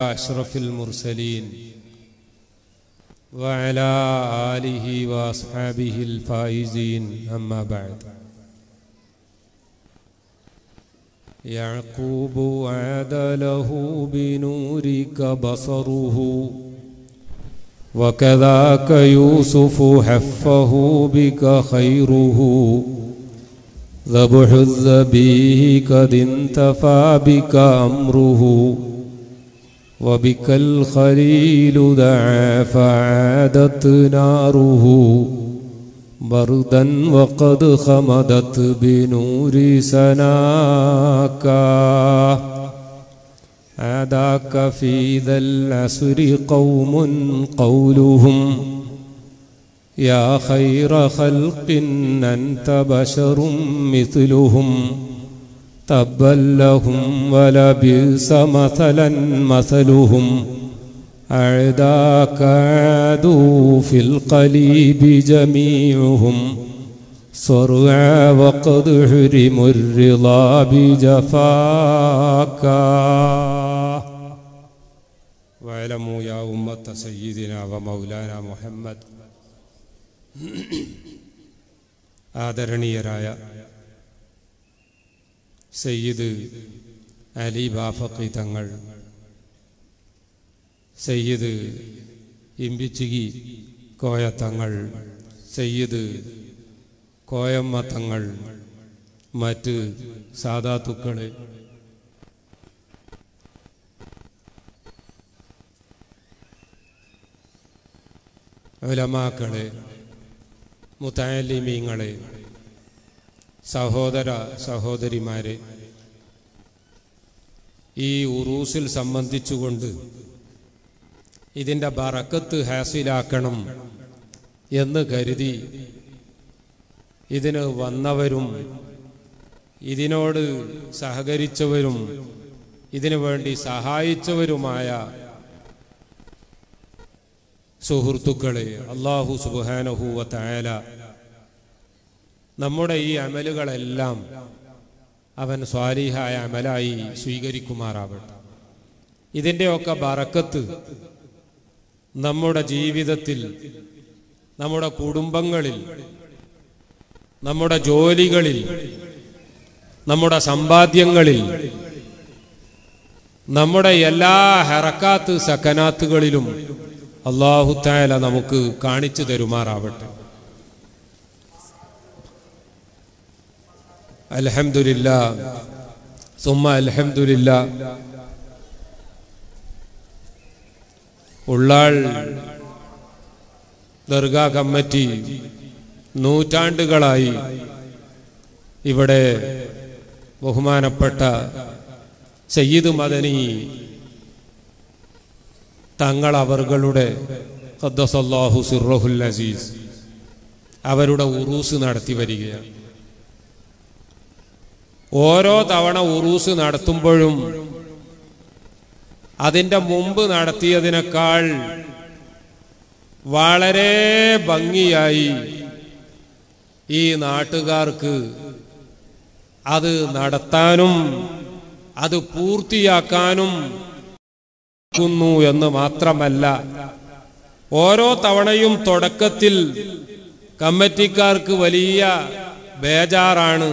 أشرف المرسلين وعلى آله وأصحابه الفائزين أما بعد يعقوب عاد له بنورك بصره وكذاك يوسف حفه بك خيره ذبح الذبيه قد انتفى بك أمره وبك الخليل دعا فعادت ناره بردا وقد خمدت بنور سناك عاداك في ذا العصر قوم قولهم يا خير خلق أنت بشر مثلهم تبا لهم ولبئس مثلا مثلهم أعداك عادوا في القليب جميعهم صرعا وقد حرموا الرضا بجفاك واعلموا يا أمة سيدنا ومولانا محمد ആദരണീയരായ സയ്യിദ് അലി ബാഫക്കി തങ്ങൾ സയ്യിദ് ഇമ്പിച്ചിഗി കോയ തങ്ങൾ സയ്യിദ് കോയമ്മ തങ്ങൾ മറ്റ് സാധാത്തുക്കളെ ഉലമാക്കളെ മുത്താലിമീങ്ങളെ സഹോദര സഹോദരിമാരെ ഈ ഉറൂസിൽ സംബന്ധിച്ചുകൊണ്ട് ഇതിൻ്റെ ബറക്കത്ത് ഹാസിലാക്കണം എന്ന് കരുതി ഇതിന് വന്നവരും ഇതിനോട് സഹകരിച്ചവരും ഇതിനു വേണ്ടി സഹായിച്ചവരുമായ സുഹൃത്തുക്കളെ അള്ളാഹു സുബാനഹൂവ തായാല നമ്മുടെ ഈ അമലുകളെല്ലാം അവൻ സ്വാലിഹായ അമലായി സ്വീകരിക്കുമാറാവട്ടെ ഇതിൻ്റെയൊക്കെ ബറക്കത്ത് നമ്മുടെ ജീവിതത്തിൽ നമ്മുടെ കുടുംബങ്ങളിൽ നമ്മുടെ ജോലികളിൽ നമ്മുടെ സമ്പാദ്യങ്ങളിൽ നമ്മുടെ എല്ലാ ഹെറക്കാത്ത് സക്കനാത്തുകളിലും അള്ളാഹുത്തായാല നമുക്ക് കാണിച്ചു തരുമാറാവട്ടെ അലഹമില്ല സുമ്മ അലഹമില്ല ഉള്ളാൾ ദർഗാ കമ്മിറ്റി നൂറ്റാണ്ടുകളായി ഇവിടെ ബഹുമാനപ്പെട്ട സയ്യിദ് മദനി തങ്ങൾ അവർകളുടെ ഖദ്ദസല്ലാഹു സിറഹുൽ അസീസ് അവരുടെ ഉറൂസ് നടത്തി വരികയാണ് ഓരോ തവണ ഉറൂസ് നടത്തുമ്പോഴും അതിൻ്റെ മുമ്പ് നടത്തിയതിനേക്കാൾ വളരെ ഭംഗിയായി ഈ നാട്ടുകാർക്ക് അത് നടത്താനും അത് പൂർത്തിയാക്കാനും ക്കുന്നു എന്ന് മാത്രമല്ല ഓരോ തവണയും തുടക്കത്തിൽ കമ്മിറ്റിക്കാർക്ക് വലിയ ബേജാറാണ്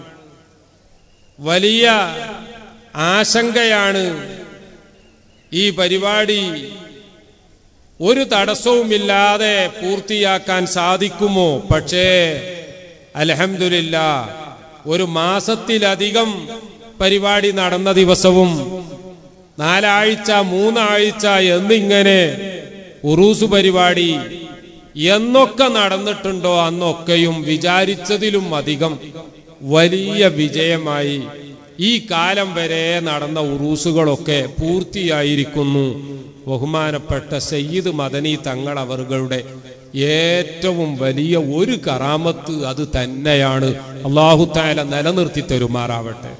വലിയ ആശങ്കയാണ് ഈ പരിപാടി ഒരു തടസ്സവുമില്ലാതെ പൂർത്തിയാക്കാൻ സാധിക്കുമോ പക്ഷേ അലഹമില്ല ഒരു മാസത്തിലധികം പരിപാടി നടന്ന ദിവസവും നാലാഴ്ച മൂന്നാഴ്ച എന്നിങ്ങനെ ഉറൂസ് പരിപാടി എന്നൊക്കെ നടന്നിട്ടുണ്ടോ അന്നൊക്കെയും വിചാരിച്ചതിലും അധികം വലിയ വിജയമായി ഈ കാലം വരെ നടന്ന ഉറൂസുകളൊക്കെ പൂർത്തിയായിരിക്കുന്നു ബഹുമാനപ്പെട്ട സയ്യിദ് മദനി തങ്ങൾ അവരുടെ ഏറ്റവും വലിയ ഒരു കറാമത്ത് അത് തന്നെയാണ് അള്ളാഹുത്താല നിലനിർത്തി തരുമാറാവട്ടെ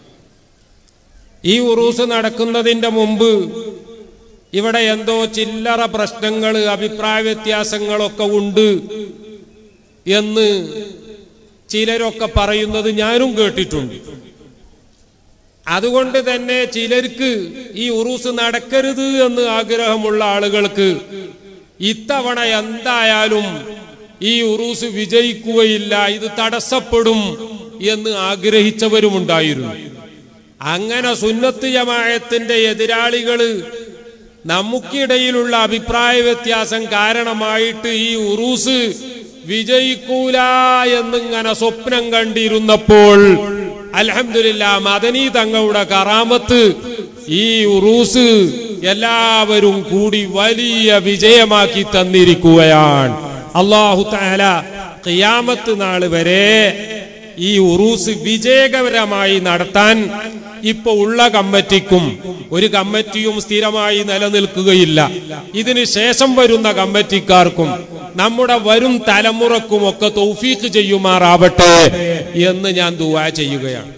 ഈ ഉറൂസ് നടക്കുന്നതിന്റെ മുമ്പ് ഇവിടെ എന്തോ ചില്ലറ പ്രശ്നങ്ങൾ അഭിപ്രായ വ്യത്യാസങ്ങളൊക്കെ ഉണ്ട് എന്ന് ചിലരൊക്കെ പറയുന്നത് ഞാനും കേട്ടിട്ടുണ്ട് അതുകൊണ്ട് തന്നെ ചിലർക്ക് ഈ ഉറൂസ് നടക്കരുത് എന്ന് ആഗ്രഹമുള്ള ആളുകൾക്ക് ഇത്തവണ എന്തായാലും ഈ ഉറൂസ് വിജയിക്കുകയില്ല ഇത് തടസ്സപ്പെടും എന്ന് ആഗ്രഹിച്ചവരുമുണ്ടായിരുന്നു അങ്ങനെ സുന്നത്ത് ജമായത്തിന്റെ എതിരാളികള് നമുക്കിടയിലുള്ള അഭിപ്രായ വ്യത്യാസം കാരണമായിട്ട് ഈ ഉറൂസ് വിജയിക്കൂല എന്നിങ്ങനെ സ്വപ്നം കണ്ടിരുന്നപ്പോൾ അലഹമില്ല മദനി തങ്ങളുടെ കറാമത്ത് ഈ ഉറൂസ് എല്ലാവരും കൂടി വലിയ വിജയമാക്കി തന്നിരിക്കുകയാണ് അള്ളാഹു താല ഖിയാമത്ത് നാൾ വരെ ഈ ഉറൂസ് വിജയകരമായി നടത്താൻ ഇപ്പൊ ഉള്ള കമ്മിറ്റിക്കും ഒരു കമ്മിറ്റിയും സ്ഥിരമായി നിലനിൽക്കുകയില്ല ഇതിന് ശേഷം വരുന്ന കമ്മിറ്റിക്കാർക്കും നമ്മുടെ വരും തലമുറക്കും ഒക്കെ തൗഫീഖ് ചെയ്യുമാറാവട്ടെ എന്ന് ഞാൻ ദുവാ ചെയ്യുകയാണ്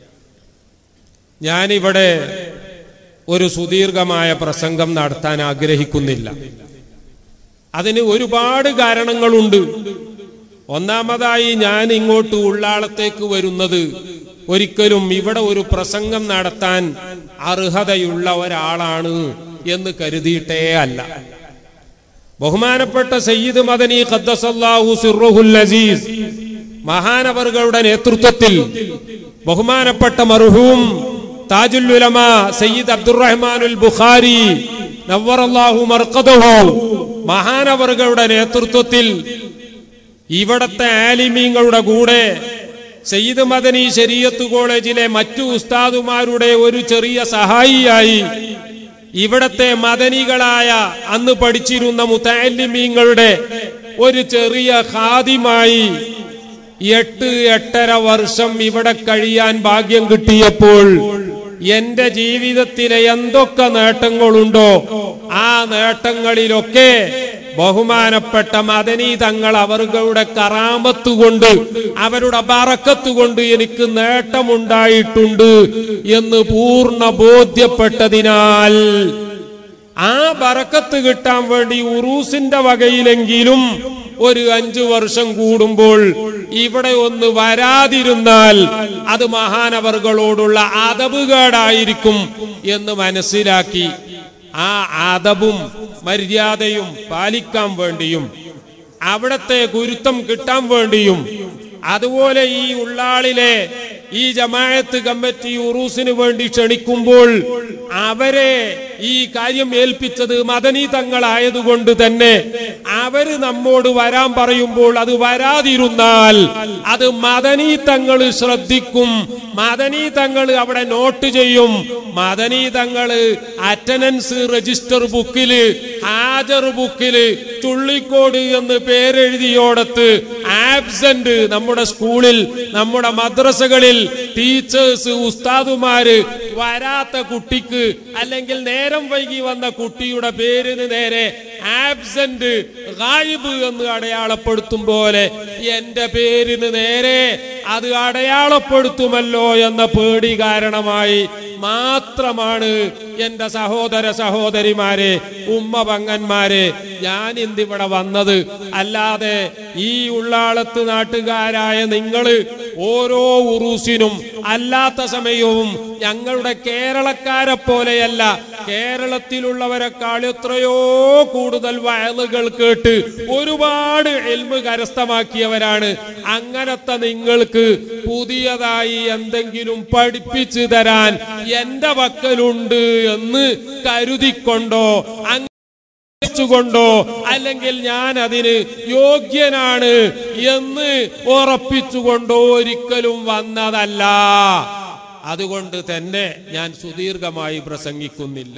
ഞാനിവിടെ ഒരു സുദീർഘമായ പ്രസംഗം നടത്താൻ ആഗ്രഹിക്കുന്നില്ല അതിന് ഒരുപാട് കാരണങ്ങളുണ്ട് ഒന്നാമതായി ഞാൻ ഇങ്ങോട്ട് ഉള്ളാളത്തേക്ക് വരുന്നത് ഒരിക്കലും ഇവിടെ ഒരു പ്രസംഗം നടത്താൻ അർഹതയുള്ള ഒരാളാണ് എന്ന് കരുതിയിട്ടേ അല്ല ബഹുമാനപ്പെട്ട സയ്യിദ് മദനി ഖദ്ദസല്ലാഹു സിർറുഹുൽ അസീസ് മഹാനവറുകളുടെ നേതൃത്വത്തിൽ ബഹുമാനപ്പെട്ട മർഹൂം താജുൽ ഉലമ സയ്യിദ് അബ്ദുറഹ്മാനുൽ ബുഖാരി നവറല്ലാഹു മർക്കദഹു മഹാനവറുകളുടെ നേതൃത്വത്തിൽ ഇവിടത്തെ ആലിമീങ്ങളുടെ കൂടെ സയ്യിദ് മദനി ശരീയത്ത് കോളേജിലെ മറ്റു ഉസ്താദുമാരുടെ ഒരു ചെറിയ സഹായിയായി ഇവിടത്തെ മദനികളായ അന്ന് പഠിച്ചിരുന്ന മുത്താലിമീങ്ങളുടെ ഒരു ചെറിയ ഖാദിമായി എട്ട് എട്ടര വർഷം ഇവിടെ കഴിയാൻ ഭാഗ്യം കിട്ടിയപ്പോൾ എന്റെ ജീവിതത്തിലെ എന്തൊക്കെ നേട്ടങ്ങളുണ്ടോ ആ നേട്ടങ്ങളിലൊക്കെ ബഹുമാനപ്പെട്ട മദനി തങ്ങൾ അവരുടെ കറാമത്ത് കൊണ്ട് അവരുടെ ബറക്കത്ത് കൊണ്ട് എനിക്ക് നേട്ടമുണ്ടായിട്ടുണ്ട് എന്ന് പൂർണ്ണ ബോധ്യപ്പെട്ടതിനാൽ ആ ബറക്കത്ത് കിട്ടാൻ വേണ്ടി ഉറൂസിന്റെ വകയിലെങ്കിലും ഒരു അഞ്ചു വർഷം കൂടുമ്പോൾ ഇവിടെ ഒന്ന് വരാതിരുന്നാൽ അത് മഹാനവറുകളോടുള്ള അതവുകേടായിരിക്കും എന്ന് മനസ്സിലാക്കി ആ ആദബും മര്യാദയും പാലിക്കാൻ വേണ്ടിയും അവിടത്തെ ഗുരുത്വം കിട്ടാൻ വേണ്ടിയും അതുപോലെ ഈ ഉള്ളാളിലെ ഈ ജമായത്ത് കമ്മിറ്റി ഉറൂസിന് വേണ്ടി ക്ഷണിക്കുമ്പോൾ അവരെ ഈ കാര്യം ഏൽപ്പിച്ചത് മദനി തങ്ങളായതുകൊണ്ട് തന്നെ അവര് നമ്മോട് വരാൻ പറയുമ്പോൾ അത് വരാതിരുന്നാൽ അത് മദനി തങ്ങൾ ശ്രദ്ധിക്കും മദനി തങ്ങൾ അവിടെ നോട്ട് ചെയ്യും മദനി തങ്ങള് അറ്റൻഡൻസ് രജിസ്റ്റർ ബുക്കില് ഹാജർ ബുക്കില് ചുള്ളിക്കോട് എന്ന് പേരെഴുതിയോടത്ത് ആബ്സെന്റ് നമ്മുടെ സ്കൂളിൽ നമ്മുടെ മദ്രസകളിൽ ടീച്ചേഴ്സ് ഉസ്താദുമാര് വരാത്ത കുട്ടിക്ക് അല്ലെങ്കിൽ നേരം വൈകി വന്ന കുട്ടിയുടെ പേരിന് നേരെ ആബ്സെന്റ് ഗായിബ് എന്ന് അടയാളപ്പെടുത്തും പോലെ എന്റെ പേരിന് നേരെ അത് അടയാളപ്പെടുത്തുമല്ലോ എന്ന പേടി കാരണമായി മാത്രമാണ് എന്റെ സഹോദര സഹോദരിമാരെ ഉമ്മ പങ്ങന്മാരെ ഞാൻ ഇന്നിവിടെ വന്നത് അല്ലാതെ ഈ ഉള്ളാളത്ത് നാട്ടുകാരായ നിങ്ങള് ഓരോ ഉറൂസിനും അല്ലാത്ത സമയവും ഞങ്ങളുടെ കേരളക്കാരെ പോലെയല്ല കേരളത്തിലുള്ളവരെക്കാൾ എത്രയോ കൂടുതൽ വയലുകൾ കേട്ട് ഒരുപാട് എൽമ് കരസ്ഥമാക്കിയവരാണ് അങ്ങനത്തെ നിങ്ങൾക്ക് പുതിയതായി എന്തെങ്കിലും പഠിപ്പിച്ചു തരാൻ എന്റെ പക്കലുണ്ട് എന്ന് കരുതിക്കൊണ്ടോ അങ്ങ ുകൊണ്ടോ അല്ലെങ്കിൽ ഞാൻ അതിന് യോഗ്യനാണ് എന്ന് ഉറപ്പിച്ചുകൊണ്ടോ ഒരിക്കലും വന്നതല്ല അതുകൊണ്ട് തന്നെ ഞാൻ സുദീർഘമായി പ്രസംഗിക്കുന്നില്ല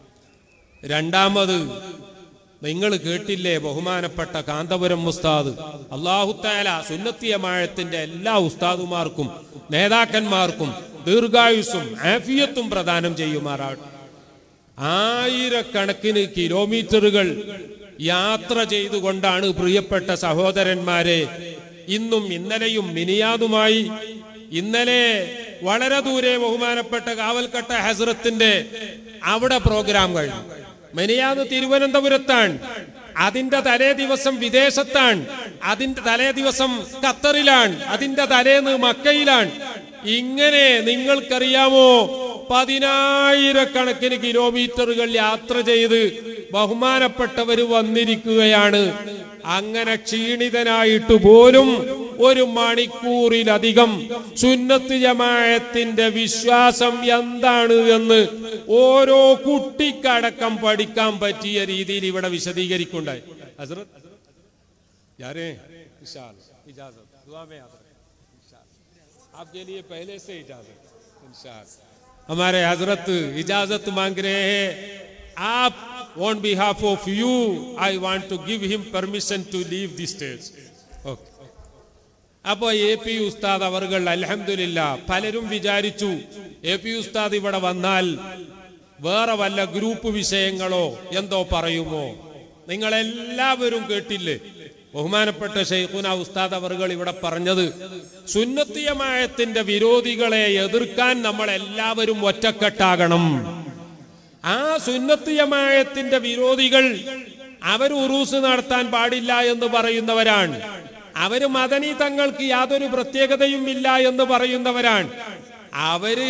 രണ്ടാമത് നിങ്ങൾ കേട്ടില്ലേ ബഹുമാനപ്പെട്ട കാന്തപുരം ഉസ്താദ് അള്ളാഹുത്താല സുന്നത്തിയമാഴത്തിന്റെ എല്ലാ ഉസ്താദുമാർക്കും നേതാക്കന്മാർക്കും ദീർഘായുസ്സും ആഫിയത്തും പ്രദാനം ചെയ്യുമാറാട്ടെ ആയിരക്കണക്കിന് കിലോമീറ്ററുകൾ യാത്ര ചെയ്തുകൊണ്ടാണ് പ്രിയപ്പെട്ട സഹോദരന്മാരെ ഇന്നും ഇന്നലെയും മിനിയാതുമായി ഇന്നലെ വളരെ ദൂരെ ബഹുമാനപ്പെട്ട കാവൽക്കട്ട ഹസ്രത്തിന്റെ അവിടെ പ്രോഗ്രാം കഴിഞ്ഞു മെനിയാന്ന് തിരുവനന്തപുരത്താണ് അതിന്റെ തലേ ദിവസം വിദേശത്താണ് അതിന്റെ തലേ ദിവസം ഖത്തറിലാണ് അതിന്റെ തലേന്ന് മക്കയിലാണ് ഇങ്ങനെ നിങ്ങൾക്കറിയാമോ പതിനായിരക്കണക്കിന് കിലോമീറ്ററുകൾ യാത്ര ചെയ്ത് ബഹുമാനപ്പെട്ടവർ വന്നിരിക്കുകയാണ് അങ്ങനെ ക്ഷീണിതനായിട്ട് പോലും ഒരു മണിക്കൂറിലധികം സുന്നത്ത് ജമായത്തിന്റെ വിശ്വാസം എന്താണ് എന്ന് ഓരോ കുട്ടിക്കടക്കം പഠിക്കാൻ പറ്റിയ രീതിയിൽ ഇവിടെ വിശദീകരിക്കുണ്ടായി ഹസ്രത്ത് जा रहे हैं इंशाअल्लाह इजाजत दुआ में याद रखें इंशाअल्लाह आपके लिए पहले से इजाजत इंशाअल्लाह हमारे हजरत इजाजत मांग रहे हैं आप on behalf of you I want to give him permission to leave the stage okay അപ്പോ എ പി ഉസ്താദ് അവർകൾ അലഹമില്ല പലരും വിചാരിച്ചു എ പി ഉസ്താദ് ഇവിടെ വന്നാൽ വേറെ വല്ല ഗ്രൂപ്പ് വിഷയങ്ങളോ എന്തോ പറയുമോ നിങ്ങളെല്ലാവരും കേട്ടില്ലേ ബഹുമാനപ്പെട്ട ഷെയ്ഖുന ഉസ്താദ് അവർകൾ ഇവിടെ പറഞ്ഞത് സുന്നത്തിയമായത്തിന്റെ വിരോധികളെ എതിർക്കാൻ നമ്മൾ എല്ലാവരും ഒറ്റക്കെട്ടാകണം ആ സുന്നത്തിയമായത്തിന്റെ വിരോധികൾ അവർ ഉറൂസ് നടത്താൻ പാടില്ല എന്ന് പറയുന്നവരാണ് അവര് മദനി തങ്ങൾക്ക് യാതൊരു പ്രത്യേകതയും ഇല്ല എന്ന് പറയുന്നവരാണ് അവര്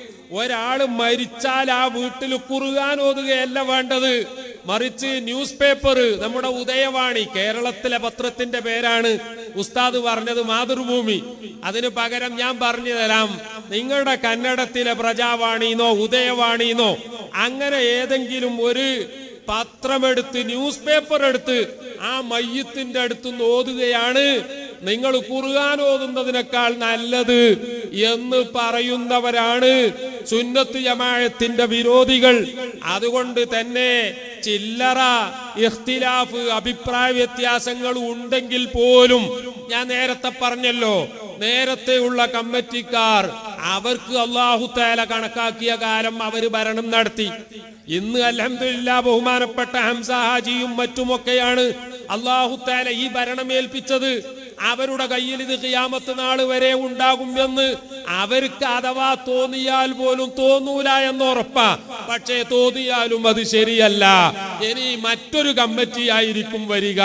ഒരാള് മരിച്ചാൽ ആ വീട്ടിൽ കുറുകാൻ ഓതുകയല്ല വേണ്ടത് മറിച്ച് ന്യൂസ് പേപ്പർ നമ്മുടെ ഉദയവാണി കേരളത്തിലെ പത്രത്തിന്റെ പേരാണ് ഉസ്താദ് പറഞ്ഞത് മാതൃഭൂമി അതിന് പകരം ഞാൻ പറഞ്ഞു തരാം നിങ്ങളുടെ കന്നഡത്തിലെ പ്രജാവാണിന്നോ ഉദയവാണിന്നോ അങ്ങനെ ഏതെങ്കിലും ഒരു പത്രമെടുത്ത് ന്യൂസ് പേപ്പർ എടുത്ത് ആ മയ്യത്തിന്റെ അടുത്ത് ഓതുകയാണ് നിങ്ങൾ കുറുകാൻ ഓതുന്നതിനേക്കാൾ നല്ലത് എന്ന് പറയുന്നവരാണ് സുന്നത്ത് ജമായത്തിന്റെ വിരോധികൾ അതുകൊണ്ട് തന്നെ ചില്ലറ ഇഖ്തിലാഫ് അഭിപ്രായ വ്യത്യാസങ്ങൾ ഉണ്ടെങ്കിൽ പോലും ഞാൻ നേരത്തെ പറഞ്ഞല്ലോ നേരത്തെയുള്ള കമ്മിറ്റിക്കാർ അവർക്ക് അള്ളാഹു താല കണക്കാക്കിയ കാലം അവര് ഭരണം നടത്തി ഇന്ന് അലഹമില്ല ബഹുമാനപ്പെട്ട ഹംസ ഹാജിയും മറ്റുമൊക്കെയാണ് അള്ളാഹു താല ഈ ഭരണം ഏൽപ്പിച്ചത് അവരുടെ കയ്യിൽ ഇത് ഖിയാമത്ത് നാൾ വരെ ഉണ്ടാകും എന്ന് അവർക്ക് അഥവാ തോന്നിയാൽ പോലും തോന്നൂല എന്ന് ഉറപ്പാ പക്ഷേ തോന്നിയാലും അത് ശരിയല്ല ഇനി മറ്റൊരു കമ്മിറ്റി ആയിരിക്കും വരിക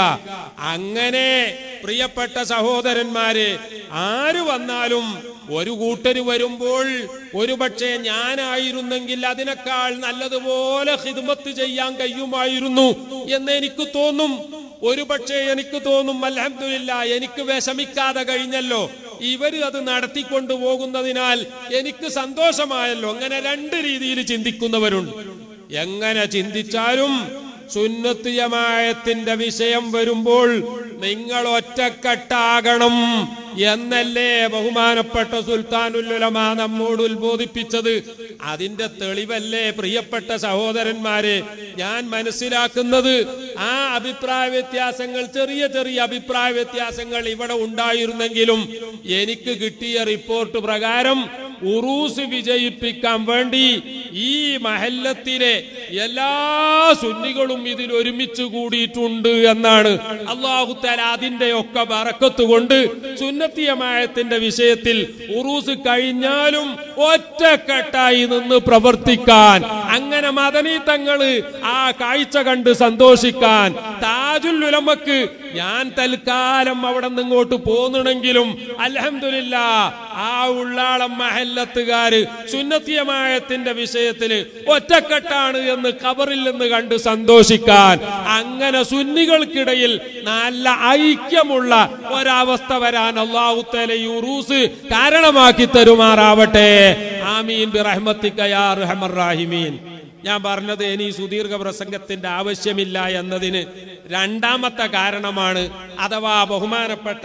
അങ്ങനെ പ്രിയപ്പെട്ട സഹോദരന്മാരെ ആര് വന്നാലും ഒരു കൂട്ടര് വരുമ്പോൾ ഒരുപക്ഷെ ഞാനായിരുന്നെങ്കിൽ അതിനേക്കാൾ നല്ലതുപോലെ ഹിദ്മത്ത് ചെയ്യാൻ കഴിയുമായിരുന്നു എന്ന് എനിക്ക് തോന്നും ഒരു പക്ഷേ എനിക്ക് തോന്നും അലഹമില്ല എനിക്ക് വിഷമിക്കാതെ കഴിഞ്ഞല്ലോ ഇവര് അത് നടത്തിക്കൊണ്ടു പോകുന്നതിനാൽ എനിക്ക് സന്തോഷമായല്ലോ അങ്ങനെ രണ്ട് രീതിയിൽ ചിന്തിക്കുന്നവരുണ്ട് എങ്ങനെ ചിന്തിച്ചാലും സുന്നത്ത് ജമായത്തിന്റെ വിഷയം വരുമ്പോൾ നിങ്ങൾ ഒറ്റക്കെട്ടാകണം എന്നല്ലേ ബഹുമാനപ്പെട്ട സുൽത്താനുല്ലുലമ നമ്മോട് ഉത്ബോധിപ്പിച്ചത് അതിന്റെ തെളിവല്ലേ പ്രിയപ്പെട്ട സഹോദരന്മാരെ ഞാൻ മനസ്സിലാക്കുന്നത് ആ അഭിപ്രായ വ്യത്യാസങ്ങൾ ചെറിയ ചെറിയ അഭിപ്രായ വ്യത്യാസങ്ങൾ ഇവിടെ ഉണ്ടായിരുന്നെങ്കിലും എനിക്ക് കിട്ടിയ റിപ്പോർട്ട് പ്രകാരം ഉറൂസ് വിജയിപ്പിക്കാൻ വേണ്ടി ഈ മഹല്ലത്തിലെ എല്ലാ സുന്നികളും ഇതിൽ ഒരുമിച്ച് കൂടിയിട്ടുണ്ട് എന്നാണ് അള്ളാഹുത്താല അതിന്റെ ഒക്കെ ബറക്കത്ത് കൊണ്ട് സുന്നത്തിയമായത്തിന്റെ വിഷയത്തിൽ ഉറൂസ് കഴിഞ്ഞാലും ഒറ്റക്കെട്ടായി നിന്ന് പ്രവർത്തിക്കാൻ അങ്ങനെ മദനി തങ്ങള് ആ കാഴ്ച കണ്ട് സന്തോഷിക്കാൻ താജുൽ ഉലമക്ക് ഞാൻ തൽക്കാലം അവിടെ നിന്ന് ഇങ്ങോട്ട് പോന്നണെങ്കിലും അലഹമില്ല ആ ഉള്ളാളം മഹല്ലത്തുകാര് സുന്നത്തിയമായത്തിന്റെ വിഷയത്തില് ഒറ്റക്കെട്ടാണ് എന്ന് കബറിൽ നിന്ന് കണ്ട് സന്തോഷിക്കാൻ അങ്ങനെ സുന്നികൾക്കിടയിൽ നല്ല ഐക്യമുള്ള ഒരവസ്ഥ വരാൻ അള്ളാഹുത്തല യൂറൂസ് കാരണമാക്കി തരുമാറാവട്ടെ ആമീൻ ബിറഹ്മത്തിക്കയാ റഹ്മർ റാഹിമീൻ ഞാൻ പറഞ്ഞത് ഇനി സുദീർഘ പ്രസംഗത്തിന്റെ ആവശ്യമില്ല എന്നതിന് രണ്ടാമത്തെ കാരണമാണ് അഥവാ ബഹുമാനപ്പെട്ട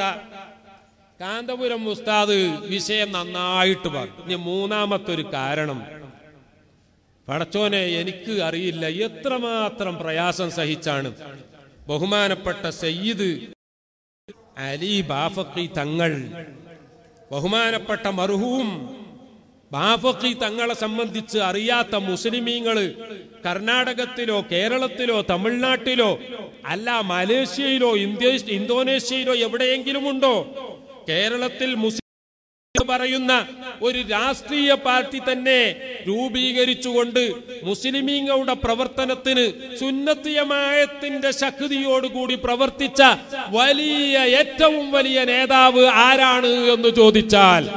കാന്തപുരം ഉസ്താദ് വിഷയം നന്നായിട്ട് പറഞ്ഞു ഇനി മൂന്നാമത്തെ ഒരു കാരണം പടച്ചോനെ എനിക്ക് അറിയില്ല എത്രമാത്രം പ്രയാസം സഹിച്ചാണ് ബഹുമാനപ്പെട്ട സയ്യിദ് അലി ബാഫക്കി തങ്ങൾ ബഹുമാനപ്പെട്ട മർഹൂം ബാഫക്കി തങ്ങളെ സംബന്ധിച്ച് അറിയാത്ത മുസ്ലിമീങ്ങള് കർണാടകത്തിലോ കേരളത്തിലോ തമിഴ്നാട്ടിലോ അല്ല മലേഷ്യയിലോ ഇന്ത്യ ഇന്തോനേഷ്യയിലോ എവിടെയെങ്കിലും ഉണ്ടോ കേരളത്തിൽ മുസ്ലിം എന്ന് പറയുന്ന ഒരു രാഷ്ട്രീയ പാർട്ടി തന്നെ രൂപീകരിച്ചുകൊണ്ട് മുസ്ലിമീങ്ങളുടെ പ്രവർത്തനത്തിന് സുന്നത്തിയമായത്തിന്റെ ശക്തിയോടുകൂടി പ്രവർത്തിച്ച വലിയ ഏറ്റവും വലിയ നേതാവ് ആരാണ് എന്ന് ചോദിച്ചാൽ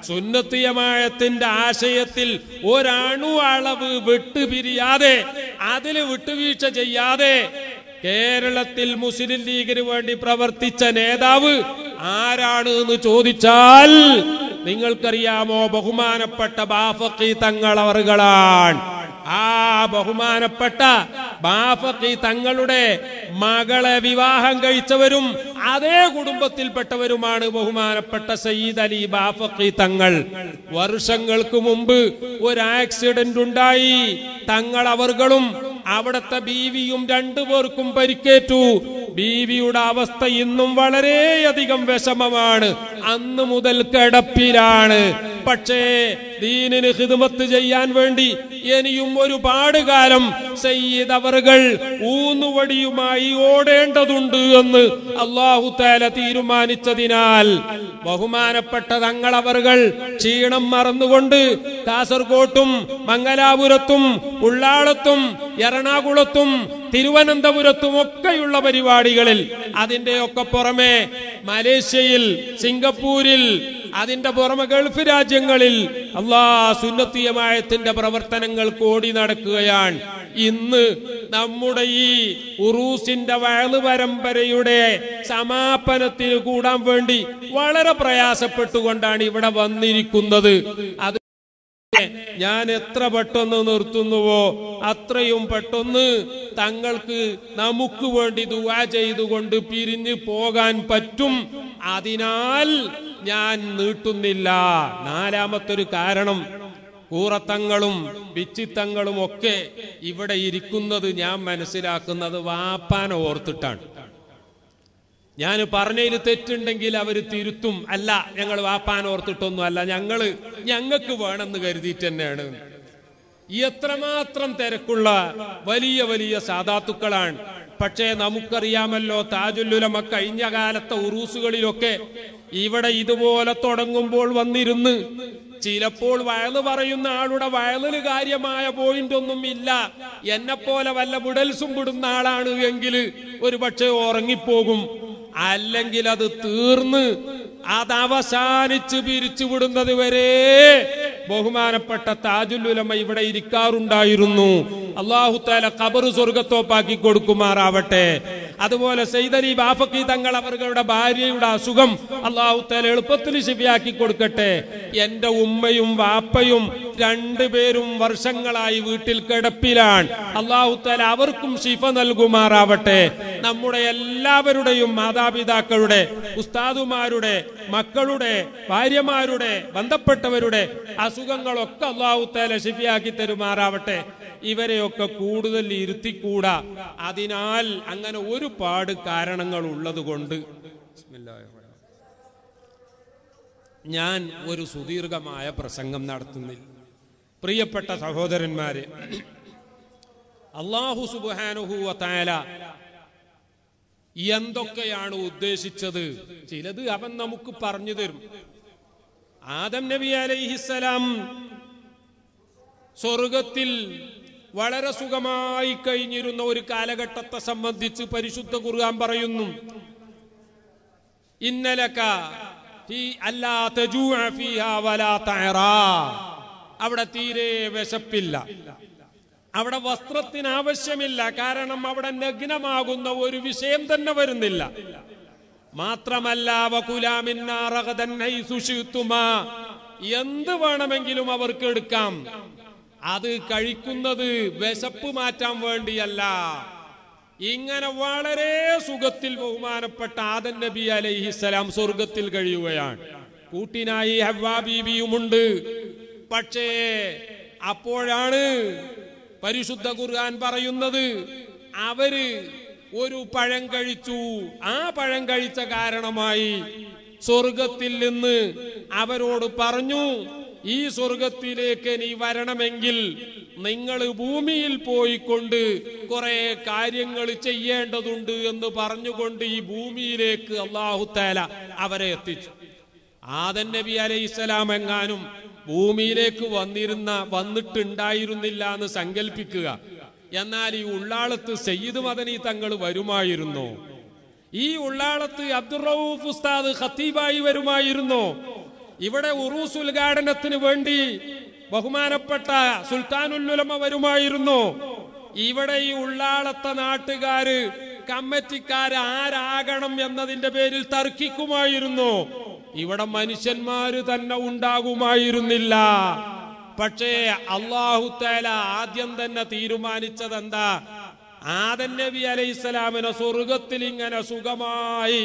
സുന്നത്തിയമായത്തിന്റെ ആശയത്തിൽ ഒരണു അളവ് വിട്ടുപിരിയാതെ അതിൽ വിട്ടുവീഴ്ച ചെയ്യാതെ കേരളത്തിൽ മുസ്ലിം ലീഗിന് വേണ്ടി പ്രവർത്തിച്ച നേതാവ് ആരാണ് എന്ന് ചോദിച്ചാൽ നിങ്ങൾക്കറിയാമോ ബഹുമാനപ്പെട്ട ബാഫക്കി തങ്ങളവറുകളാണ് ആ ബഹുമാനപ്പെട്ട ബാഫക്കി തങ്ങളുടെ മകളെ വിവാഹം കഴിച്ചവരും അതേ കുടുംബത്തിൽപ്പെട്ടവരുമാണ് ബഹുമാനപ്പെട്ട സയ്യിദ് അലി ബാഫക്കി തങ്ങൾ വർഷങ്ങൾക്ക് മുമ്പ് ഒരു ആക്സിഡന്റ് ഉണ്ടായി തങ്ങൾ അവർകളും അവിടുത്തെ ബീവിയും രണ്ടുപേർക്കും പരിക്കേറ്റു ബീവിയുടെ അവസ്ഥ ഇന്നും വളരെയധികം വിഷമമാണ് അന്ന് മുതൽ കിടപ്പിലാണ് പക്ഷേ ദീനിന് ഹിദ്മത്ത് ചെയ്യാൻ വേണ്ടി ഇനിയും ഒരുപാട് കാലം സയ്യിദ് അവറുകൾ ഊന്നുവടിയുമായി ഓടേണ്ടതുണ്ട് എന്ന് അള്ളാഹു താല തീരുമാനിച്ചതിനാൽ ബഹുമാനപ്പെട്ട തങ്ങളവറുകൾ ക്ഷീണം മറന്നുകൊണ്ട് കാസർകോട്ടും മംഗലാപുരത്തും ഉള്ളാളത്തും എറണാകുളത്തും തിരുവനന്തപുരത്തും ഒക്കെയുള്ള പരിപാടികളിൽ അതിന്റെയൊക്കെ പുറമെ മലേഷ്യയിൽ സിംഗപ്പൂരിൽ അതിന്റെ പുറമെ ഗൾഫ് രാജ്യങ്ങളിൽ അള്ളാ സുന്നത്തിയമായത്തിന്റെ പ്രവർത്തനങ്ങൾ കോടി നടക്കുകയാണ് ഇന്ന് നമ്മുടെ ഈ ഉറൂസിന്റെ വയല് പരമ്പരയുടെ സമാപനത്തിന് കൂടാൻ വേണ്ടി വളരെ പ്രയാസപ്പെട്ടുകൊണ്ടാണ് ഇവിടെ വന്നിരിക്കുന്നത് അത് ഞാൻ എത്ര പെട്ടെന്ന് നിർത്തുന്നുവോ അത്രയും പെട്ടെന്ന് തങ്ങൾക്ക് നമുക്ക് വേണ്ടി ദുവാ ചെയ്തുകൊണ്ട് പിരിഞ്ഞു പോകാൻ പറ്റും അതിനാൽ ഞാൻ നീട്ടുന്നില്ല നാലാമത്തൊരു കാരണം കൂറത്തങ്ങളും ബിച്ചിത്തങ്ങളും ഒക്കെ ഇവിടെ ഇരിക്കുന്നത് ഞാൻ മനസ്സിലാക്കുന്നത് വാപ്പാൻ ഓർത്തിട്ടാണ് ഞാൻ പറഞ്ഞതിൽ തെറ്റുണ്ടെങ്കിൽ അവർ തിരുത്തും അല്ല ഞങ്ങൾ വാപ്പാൻ ഓർത്തിട്ടൊന്നും അല്ല ഞങ്ങള് ഞങ്ങൾക്ക് വേണമെന്ന് കരുതിയിട്ട് തന്നെയാണ് എത്രമാത്രം തിരക്കുള്ള വലിയ വലിയ സാധാത്തുക്കളാണ് പക്ഷേ നമുക്കറിയാമല്ലോ താജുല്ലുലമ കഴിഞ്ഞ കാലത്തെ ഉറൂസുകളിലൊക്കെ ഇവിടെ ഇതുപോലെ തുടങ്ങുമ്പോൾ വന്നിരുന്ന് ചിലപ്പോൾ വയല് പറയുന്ന ആളുടെ വയലിന് കാര്യമായ പോയിന്റ് ഒന്നും ഇല്ല എന്നെ പോലെ വല്ല വിടൽസും വിടുന്ന ആളാണ് എങ്കിൽ ഒരു പക്ഷേ ഉറങ്ങിപ്പോകും അല്ലെങ്കിൽ അത് തീർന്ന് അത് അവസാനിച്ച് പിരിച്ചു വിടുന്നത് വരെ ബഹുമാനപ്പെട്ട താജുല്ലുലമ ഇവിടെ ഇരിക്കാറുണ്ടായിരുന്നു അള്ളാഹു താല ഖബർ സ്വർഗത്തോപ്പാക്കി കൊടുക്കുമാറാവട്ടെ അതുപോലെ സൈദലി ബാഫക്കി തങ്ങൾ അവരുടെ ഭാര്യയുടെ അസുഖം അള്ളാഹു താല എളുപ്പത്തിൽ ശിവയാക്കി കൊടുക്കട്ടെ എന്റെ ഉമ്മയും വാപ്പയും രണ്ടുപേരും വർഷങ്ങളായി വീട്ടിൽ കിടപ്പിലാണ് അള്ളാഹു താല അവർക്കും ശിഫ നൽകുമാറാവട്ടെ നമ്മുടെ എല്ലാവരുടെയും മാതാപിതാക്കളുടെ ഉസ്താദുമാരുടെ മക്കളുടെ ഭാര്യമാരുടെ ബന്ധപ്പെട്ടവരുടെ അസുഖങ്ങളൊക്കെ അള്ളാഹു താല ശിഫിയാക്കി തരുമാറാവട്ടെ ഇവരെയൊക്കെ കൂടുതൽ ഇരുത്തിക്കൂടാ അതിനാൽ അങ്ങനെ ഒരുപാട് കാരണങ്ങൾ ഉള്ളത് കൊണ്ട് ഞാൻ ഒരു സുദീർഘമായ പ്രസംഗം നടത്തുന്നില്ല പ്രിയപ്പെട്ട സഹോദരന്മാരെ അള്ളാഹു സുബാനുഹൂവ താല എന്തൊക്കെയാണ് ഉദ്ദേശിച്ചത് ചിലത് അവൻ നമുക്ക് പറഞ്ഞു തരും ആദം നബി അലൈഹിസലാം സ്വർഗത്തിൽ വളരെ സുഖമായി കഴിഞ്ഞിരുന്ന ഒരു കാലഘട്ടത്തെ സംബന്ധിച്ച് പരിശുദ്ധ ഖുർആൻ പറയുന്നു ഇന്നലക ഫീ അല്ലാ തജൂഅ ഫീഹാ വലാ തഅറാ അവിടെ തീരെ വിശപ്പില്ല അവിടെ വസ്ത്രത്തിന് ആവശ്യമില്ല കാരണം അവിടെ നഗ്നമാകുന്ന ഒരു വിഷയം തന്നെ വരുന്നില്ല മാത്രമല്ല വകുലാമിന്നാറകതൻ ഹൈസു ശിഅ്തുമാ. എന്ത് വേണമെങ്കിലും അവർക്ക് എടുക്കാം അത് കഴിക്കുന്നത് വിശപ്പ് മാറ്റാൻ വേണ്ടിയല്ല ഇങ്ങനെ വളരെ സുഖത്തിൽ ബഹുമാനപ്പെട്ട ആദൻ നബി അലൈഹിസലാം സ്വർഗത്തിൽ കഴിയുകയാണ് കൂട്ടിനായി ഹവ്വാ ബീവിയുമുണ്ട് പക്ഷേ അപ്പോഴാണ് പരിശുദ്ധ ഖുർആൻ പറയുന്നത് അവര് ഒരു പഴം കഴിച്ചു ആ പഴം കഴിച്ച കാരണമായി സ്വർഗത്തിൽ നിന്ന് അവരോട് പറഞ്ഞു ഈ സ്വർഗത്തിലേക്ക് നീ വരണമെങ്കിൽ നിങ്ങൾ ഭൂമിയിൽ പോയിക്കൊണ്ട് കുറെ കാര്യങ്ങൾ ചെയ്യേണ്ടതുണ്ട് എന്ന് പറഞ്ഞുകൊണ്ട് ഈ ഭൂമിയിലേക്ക് അള്ളാഹുത്താല അവരെ എത്തിച്ചു ആദൻ നബി അലൈഹിസ്സലാം എങ്ങാനും ഭൂമിയിലേക്ക് വന്നിരുന്ന വന്നിട്ടുണ്ടായിരുന്നില്ല എന്ന് സങ്കല്പിക്കുക എന്നാൽ ഈ ഉള്ളാളത്ത് സയ്യിദ് മദനി തങ്ങൾ വരുമായിരുന്നു ഈ ഉള്ളാളത്ത് അബ്ദുറൌഫ് ഉസ്താദ് ഖത്തീബായി വരുമായിരുന്നു ഇവിടെ ഉറൂസ് ഉദ്ഘാടനത്തിന് വേണ്ടി ബഹുമാനപ്പെട്ട സുൽത്താനുല്ലുലമ വരുമായിരുന്നു ഇവിടെ ഈ ഉള്ളാളത്തെ നാട്ടുകാര് കമ്മിറ്റിക്കാര് ആരാകണം എന്നതിന്റെ പേരിൽ തർക്കിക്കുമായിരുന്നു ഇവിടെ മനുഷ്യന്മാര് തന്നെ ഉണ്ടാകുമായിരുന്നില്ല പക്ഷേ അള്ളാഹുത്തേല ആദ്യം തന്നെ തീരുമാനിച്ചത് എന്താ ആദൻ നബി അലൈഹിസ്സലാമിനെ സ്വർഗത്തിൽ ഇങ്ങനെ സുഖമായി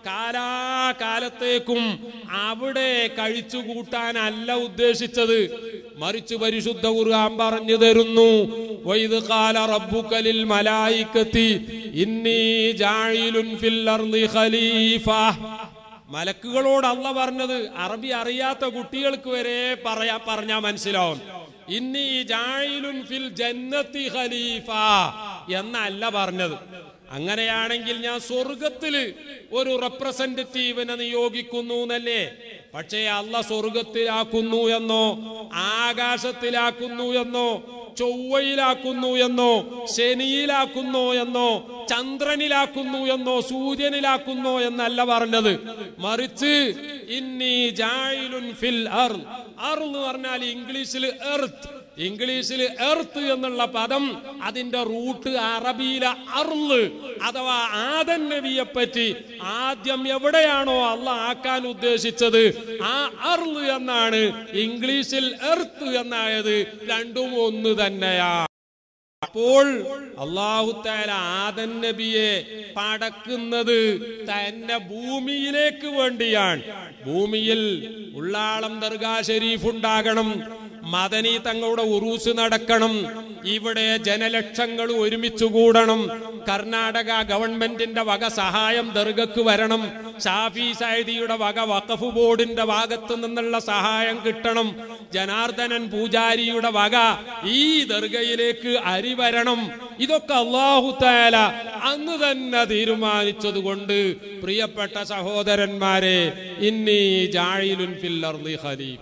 കാലാകാലത്തേക്കും അവിടെ കഴിച്ചു കൂട്ടാനല്ല ഉദ്ദേശിച്ചത് മറിച്ച് പരിശുദ്ധ ഖുർആൻ പറഞ്ഞു തരുന്നു വൈദ് ഖാല റബ്ബുകലിൽ മലായികത്തി ഇന്നി ജാഇലുൻ ഫിൽ അർളി ഖലീഫ മലക്കുകളോട് അല്ല പറഞ്ഞത് അറബി അറിയാത്ത കുട്ടികൾക്ക് വരെ പറയാ പറഞ്ഞാ മനസ്സിലാവും ഇന്നി ജായിലുൻ ഫിൽ ജന്നത്തി ഖലീഫ എന്നല്ല പറഞ്ഞത് അങ്ങനെയാണെങ്കിൽ ഞാൻ സ്വർഗത്തില് ഒരു റെപ്രസെന്റേറ്റീവിനെ നിയോഗിക്കുന്നു എന്നല്ലേ പക്ഷേ അല്ല സ്വർഗത്തിലാക്കുന്നു എന്നോ ആകാശത്തിലാക്കുന്നു എന്നോ ചൊവ്വയിലാക്കുന്നു എന്നോ ശനിയിലാക്കുന്നു എന്നോ ചന്ദ്രനിലാക്കുന്നു എന്നോ സൂര്യനിലാക്കുന്നു എന്നല്ല പറഞ്ഞത് മറിച്ച് ഇന്നി ജായിലുൻ ഫിൽ അർ അർ എന്ന് പറഞ്ഞാൽ ഇംഗ്ലീഷിൽ എർത്ത് ഇംഗ്ലീഷിൽ എർത്ത് എന്നുള്ള പദം അതിന്റെ റൂട്ട് അറബിയിലെ അർള് അഥവാ ആദൻ നബിയെ പറ്റി ആദ്യം എവിടെയാണോ അല്ല ആക്കാൻ ഉദ്ദേശിച്ചത് ആ അർള് എന്നാണ് ഇംഗ്ലീഷിൽ എർത്ത് എന്നായത് രണ്ടും ഒന്ന് തന്നെയാ അപ്പോൾ അള്ളാഹുത്താല ആദൻ നബിയെ പടക്കുന്നത് തന്നെ ഭൂമിയിലേക്ക് വേണ്ടിയാണ് ഭൂമിയിൽ ഉള്ളാളം ദർഗാ ഷരീഫ് ഉണ്ടാകണം മദനി തങ്ങളുടെ ഉറൂസ് നടക്കണം ഇവിടെ ജനലക്ഷങ്ങൾ ഒരുമിച്ച് കൂടണം കർണാടക ഗവൺമെന്റിന്റെ വക സഹായം ദർഗക്ക് വരണം ഷാഫി സൈദിയുടെ വക വഖഫ് ബോർഡിന്റെ ഭാഗത്തു നിന്നുള്ള സഹായം കിട്ടണം ജനാർദ്ദനൻ പൂജാരിയുടെ വക ഈ ദർഗയിലേക്ക് അരി വരണം ഇതൊക്കെ അള്ളാഹു താല അന്ന് തന്നെ തീരുമാനിച്ചത് കൊണ്ട് പ്രിയപ്പെട്ട സഹോദരന്മാരെ ഇന്നി ജായിലുൻ ഫിൽ അർളി ഖലീഫ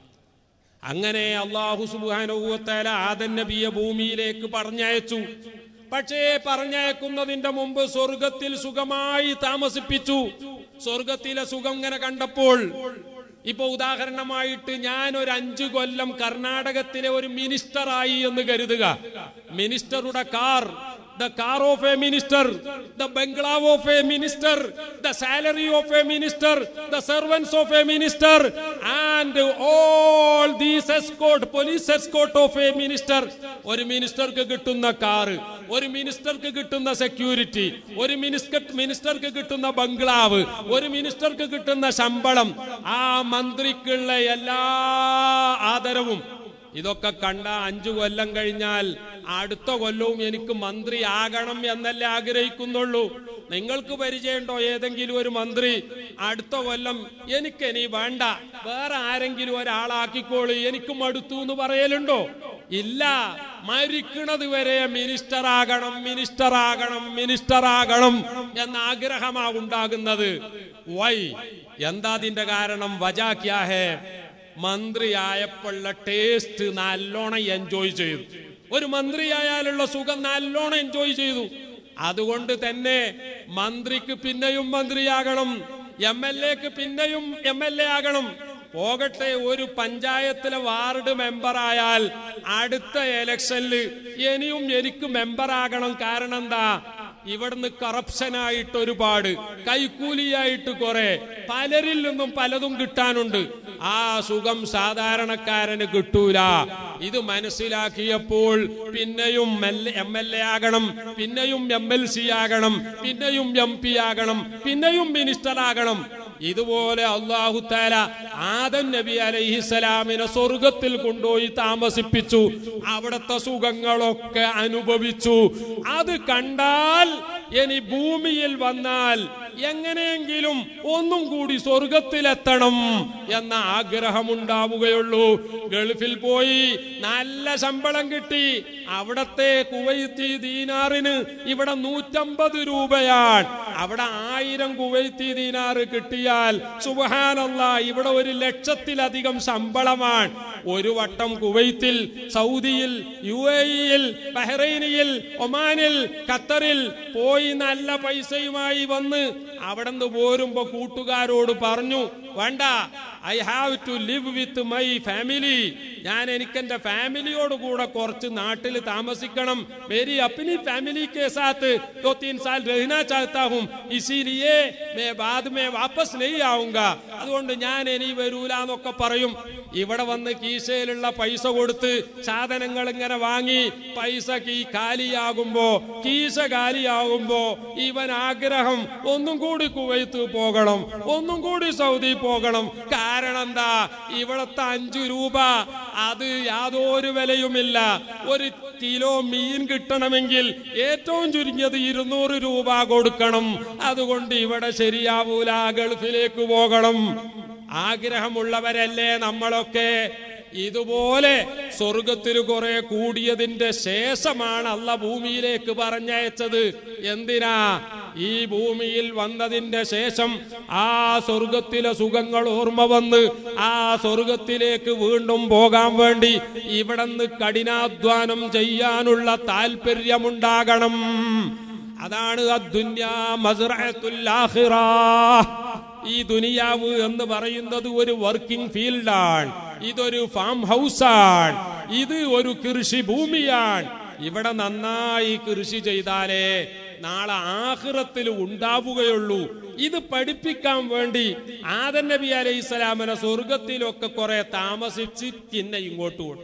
അങ്ങനെ അള്ളാഹു സുബാനുഭവത്തേല ആദൻ നബിയെ ഭൂമിയിലേക്ക് പറഞ്ഞയച്ചു പക്ഷേ പറഞ്ഞയക്കുന്നതിന്റെ മുമ്പ് സ്വർഗത്തിൽ സുഖമായി താമസിപ്പിച്ചു സ്വർഗത്തിലെ സുഖം ഇങ്ങനെ കണ്ടപ്പോൾ ഇപ്പൊ ഉദാഹരണമായിട്ട് ഞാൻ ഒരു അഞ്ചു കൊല്ലം കർണാടകത്തിലെ ഒരു മിനിസ്റ്ററായി എന്ന് കരുതുക മിനിസ്റ്ററുടെ car the car of a minister, the bungalow of a minister, the salary of a minister, the servants of a minister, and all these escort, police escort of a minister. ഒരു മിനിസ്റ്റർക്ക് കിട്ടുന്ന കാറ് ഒരു മിനിസ്റ്റർക്ക് കിട്ടുന്ന security ഒരു minister മിനിസ്റ്റർക്ക് കിട്ടുന്ന ബംഗ്ലാവ് ഒരു മിനിസ്റ്റർക്ക് കിട്ടുന്ന ശമ്പളം ആ മന്ത്രിക്കുള്ള എല്ലാ ആദരവും ഇതൊക്കെ കണ്ട അഞ്ചു കൊല്ലം കഴിഞ്ഞാൽ അടുത്ത കൊല്ലവും എനിക്ക് മന്ത്രിയാകണം എന്നല്ലേ ആഗ്രഹിക്കുന്നുള്ളൂ നിങ്ങൾക്ക് പരിചയമുണ്ടോ ഏതെങ്കിലും ഒരു മന്ത്രി അടുത്ത കൊല്ലം എനിക്കിനി വേണ്ട വേറെ ആരെങ്കിലും ഒരാളാക്കിക്കോളി എനിക്ക് മടുത്തു എന്ന് പറയലുണ്ടോ ഇല്ല മരിക്കണത് വരെ മിനിസ്റ്റർ ആകണം മിനിസ്റ്റർ ആകണം മിനിസ്റ്റർ ആകണം എന്ന ആഗ്രഹമാ ഉണ്ടാകുന്നത് വൈ എന്താ അതിന്റെ കാരണം വജാ ക്യാ ഹേ മന്ത്രിയായപ്പോഴുള്ള ടേസ്റ്റ് നല്ലോണം എൻജോയ് ചെയ്തു ഒരു മന്ത്രിയായാലുള്ള സുഖം നല്ലോണം എൻജോയ് ചെയ്തു അതുകൊണ്ട് തന്നെ മന്ത്രിക്ക് പിന്നെയും മന്ത്രിയാകണം എം എൽ എക്ക് പിന്നെയും എം എൽ എ ആകണം പോകട്ടെ ഒരു പഞ്ചായത്തിലെ വാർഡ് മെമ്പറായാൽ അടുത്ത എലക്ഷനിൽ ഇനിയും എനിക്ക് മെമ്പറാകണം കാരണം എന്താ ഇവിടുന്ന് കറപ്ഷനായിട്ട് ഒരുപാട് കൈക്കൂലിയായിട്ട് കുറെ പലരിൽ നിന്നും പലതും കിട്ടാനുണ്ട് ആ സുഖം സാധാരണക്കാരന് കിട്ടൂല ഇത് മനസ്സിലാക്കിയപ്പോൾ പിന്നെയും എം എൽ എ ആകണം പിന്നെയും എം എൽ സി ആകണം പിന്നെയും എം പി ആകണം പിന്നെയും മിനിസ്റ്റർ ആകണം ഇതുപോലെ അള്ളാഹു താല ആദൻ നബി അലൈഹിസലാമിനെ സ്വർഗത്തിൽ കൊണ്ടുപോയി താമസിപ്പിച്ചു അവിടുത്തെ സുഖങ്ങളൊക്കെ അനുഭവിച്ചു അത് കണ്ടാൽ ഇനി ഭൂമിയിൽ വന്നാൽ എങ്ങനെയെങ്കിലും ഒന്നും കൂടി സ്വർഗത്തിലെത്തണം എന്ന ആഗ്രഹമുണ്ടാവുകയുള്ളൂ ഗൾഫിൽ പോയി നല്ല ശമ്പളം കിട്ടി അവിടത്തെ കുവൈത്തി ദീനാറിന് ഇവിടെ നൂറ്റമ്പത് രൂപയാണ് അവിടെ ആയിരം കുവൈത്തി ദീനാറ് കിട്ടിയാൽ സുബഹാനല്ല ഇവിടെ ഒരു ലക്ഷത്തിലധികം ശമ്പളമാണ് ഒരു വട്ടം കുവൈത്തിൽ സൗദിയിൽ യു എയിൽ ബഹ്റൈനിൽ ഒമാനിൽ ഖത്തറിൽ പോയി നല്ല പൈസയുമായി വന്ന് അവിടെ നിന്ന് പോരുമ്പോ കൂട്ടുകാരോട് പറഞ്ഞു വേണ്ട I have to live with my family ഞാൻ എനിക്ക് എന്റെ ഫാമിലിയോട് കൂടെ കുറച്ച് നാട്ടിൽ താമസിക്കണം मेरी अपनी फैमिली के साथ दो तीन साल रहना चाहता हूँ इसीलिए मैं बाद में वापस नहीं आऊंगा അതുകൊണ്ട് ഞാൻ ഇനി വരൂല എന്നൊക്കെ പറയും ഇവിടെ വന്ന് കീശയിലുള്ള പൈസ കൊടുത്ത് സാധനങ്ങൾ ഇങ്ങനെ വാങ്ങി പൈസ കീ കാലിയാകുമ്പോ കീശ കാലിയാകുമ്പോ ഇവൻ ആഗ്രഹം ഒന്നും കൂടി കുവൈത്ത് പോകണം ഒന്നും കൂടി സൗദി പോകണം കാരണം എന്താ ഇവിടത്തെ അഞ്ചു രൂപ അത് യാതൊരു വിലയുമില്ല ഒരു കിലോ മീൻ കിട്ടണമെങ്കിൽ ഏറ്റവും ചുരുങ്ങിയത് ഇരുന്നൂറ് രൂപ കൊടുക്കണം അതുകൊണ്ട് ഇവിടെ ശരിയാവൂല ഗൾഫിലേക്ക് പോകണം ആഗ്രഹമുള്ളവരല്ലേ നമ്മളൊക്കെ ഇതുപോലെ സ്വർഗത്തിൽ കുറെ കൂടിയതിന്റെ ശേഷമാണ് അല്ല ഭൂമിയിലേക്ക് പറഞ്ഞയച്ചത് എന്തിനാ ഈ ഭൂമിയിൽ വന്നതിന്റെ ശേഷം ആ സ്വർഗത്തിലെ സുഖങ്ങൾ ഓർമ്മ വന്ന് ആ സ്വർഗത്തിലേക്ക് വീണ്ടും പോകാൻ വേണ്ടി ഇവിടുന്ന് കഠിനാധ്വാനം ചെയ്യാനുള്ള താല്പര്യമുണ്ടാകണം അതാണ് അദ്ദുന്യാ മസ്റഅത്തുൽ ആഖിറ ഈ ദുനിയാവ് എന്ന് പറയുന്നത് ഒരു വർക്കിംഗ് ഫീൽഡാണ് ഇതൊരു ഫാം ഹൗസാണ് ഇത് ഒരു കൃഷി ഭൂമിയാണ് ഇവിടെ നന്നായി കൃഷി ചെയ്താലേ നാളെ ആഹ്റത്തിൽ ഉണ്ടാവുകയുള്ളൂ ഇത് പഠിപ്പിക്കാൻ വേണ്ടി ആദൻ നബി അലൈഹി സ്വലാമനെ സ്വർഗത്തിലൊക്കെ കുറെ താമസിച്ച് പിന്നെ ഇങ്ങോട്ട് കൊണ്ടു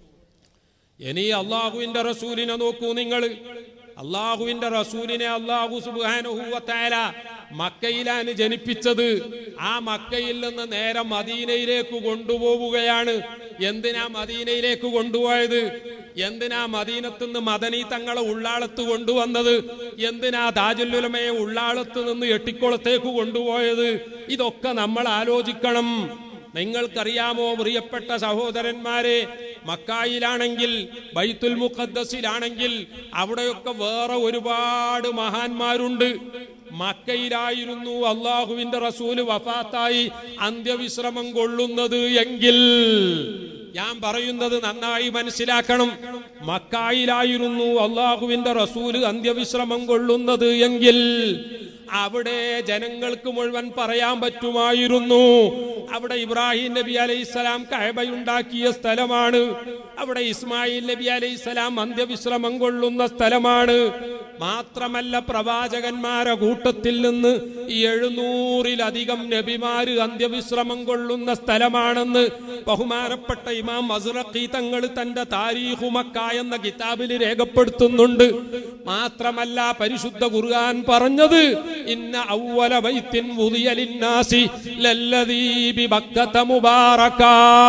ഇനി അള്ളാഹുവിന്റെ റസൂലിനെ നോക്കൂ നിങ്ങൾ അള്ളാഹുവിന്റെ റസൂലിനെ അള്ളാഹു സുബാനുഹൂവത്തായ മക്കയിലാണ് ജനിപ്പിച്ചത് ആ മക്കയിൽ നിന്ന് നേരെ മദീനയിലേക്ക് കൊണ്ടുപോവുകയാണ് എന്തിനാ മദീനയിലേക്ക് കൊണ്ടുപോയത് എന്തിനാ മദീനത്ത് നിന്ന് മദനി തങ്ങളെ ഉള്ളാളത്ത് കൊണ്ടുവന്നത് എന്തിനാ താജുല്ലുലമയെ ഉള്ളാളത്ത് നിന്ന് എട്ടിക്കുളത്തേക്ക് കൊണ്ടുപോയത് ഇതൊക്കെ നമ്മൾ ആലോചിക്കണം നിങ്ങൾക്കറിയാമോ പ്രിയപ്പെട്ട സഹോദരന്മാരെ മക്കായിലാണെങ്കിൽ ബൈത്തുൽ മുഖദ്ദസിലാണെങ്കിൽ അവിടെയൊക്കെ വേറെ ഒരുപാട് മഹാന്മാരുണ്ട് മക്കയിലായിരുന്നു അള്ളാഹുവിന്റെ റസൂല് വഫാത്തായി അന്ത്യവിശ്രമം കൊള്ളുന്നത് എങ്കിൽ ഞാൻ പറയുന്നത് നന്നായി മനസ്സിലാക്കണം മക്കായിലായിരുന്നു അള്ളാഹുവിന്റെ റസൂല് അന്ത്യവിശ്രമം കൊള്ളുന്നത് എങ്കിൽ അവിടെ ജനങ്ങൾക്ക് മുഴുവൻ പറയാൻ പറ്റുമായിരുന്നു അവിടെ ഇബ്രാഹിം നബി അലൈഹിസ്സലാം കഅബയുണ്ടാക്കിയ സ്ഥലമാണ് അവിടെ ഇസ്മായിൽ നബി അലൈഹിസ്സലാം അന്ത്യവിശ്രമം കൊള്ളുന്ന സ്ഥലമാണ് മാത്രമല്ല പ്രവാചകന്മാരെ കൂട്ടത്തിൽ നിന്ന് ഈ എഴുന്നൂറിലധികം നബിമാര് അന്ത്യവിശ്രമം കൊള്ളുന്ന സ്ഥലമാണെന്ന് ബഹുമാനപ്പെട്ട ഇമാം മസുറഖി തങ്ങൾ തന്റെ താരീഖു മക്ക എന്ന കിതാബിൽ രേഖപ്പെടുത്തുന്നുണ്ട് മാത്രമല്ല പരിശുദ്ധ ഖുർആൻ പറഞ്ഞത് ഇന്ന ഔവല ബൈത്തിൻ വുദിയ ലിന്നാസി ലല്ലദീ ബിബക്കത മുബാറകാ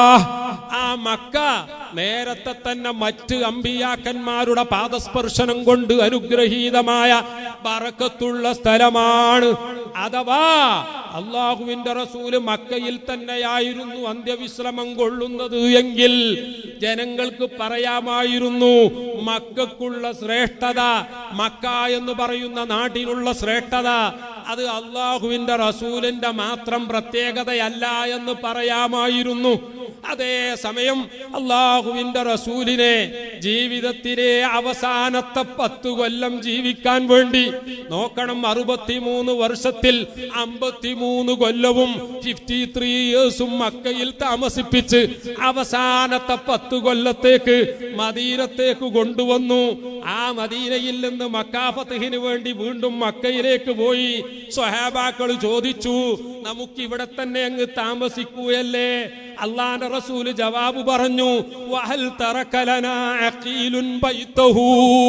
ആ മക്ക നേരത്തെ തന്നെ മറ്റ് അമ്പിയാക്കന്മാരുടെ പാദസ്പർശനം കൊണ്ട് അനുഗ്രഹീതമായ ബറക്കത്തുള്ള സ്ഥലമാണ് അഥവാ അള്ളാഹുവിന്റെ റസൂല് മക്കയിൽ തന്നെയായിരുന്നു അന്ത്യവിശ്രമം കൊള്ളുന്നത് എങ്കിൽ ജനങ്ങൾക്ക് പറയാമായിരുന്നു മക്കൾക്കുള്ള ശ്രേഷ്ഠത മക്ക എന്ന് പറയുന്ന നാട്ടിലുള്ള ശ്രേഷ്ഠത അത് അള്ളാഹുവിന്റെ റസൂലിന്റെ മാത്രം പ്രത്യേകതയല്ല എന്ന് പറയാമായിരുന്നു അതേ സമയം അള്ളാഹുവിന്റെ റസൂലിനെ ജീവിതത്തിലെ അവസാനത്തെ പത്തു കൊല്ലം ജീവിക്കാൻ വേണ്ടി നോക്കണം അറുപത്തിമൂന്ന് വർഷത്തിൽ അമ്പത്തിമൂന്ന് കൊല്ലവും ഫിഫ്റ്റി ത്രീ ഇയേഴ്സും മക്കയിൽ താമസിപ്പിച്ച് അവസാനത്തെ പത്തു കൊല്ലത്തേക്ക് മദീനത്തേക്ക് കൊണ്ടുവന്നു ആ മദീനയിൽ നിന്ന് മക്കാഫത്തിഹിന് വേണ്ടി വീണ്ടും മക്കയിലേക്ക് പോയി സ്വഹാബാക്കൾ ചോദിച്ചു നമുക്ക് ഇവിടെ തന്നെ അങ്ങ് താമസിക്കുകയല്ലേ അള്ളാന്റെ റസൂല് ജവാബ് പറഞ്ഞു വഹൽ തറക്കലന അഖീലുൻ ബൈത്തഹു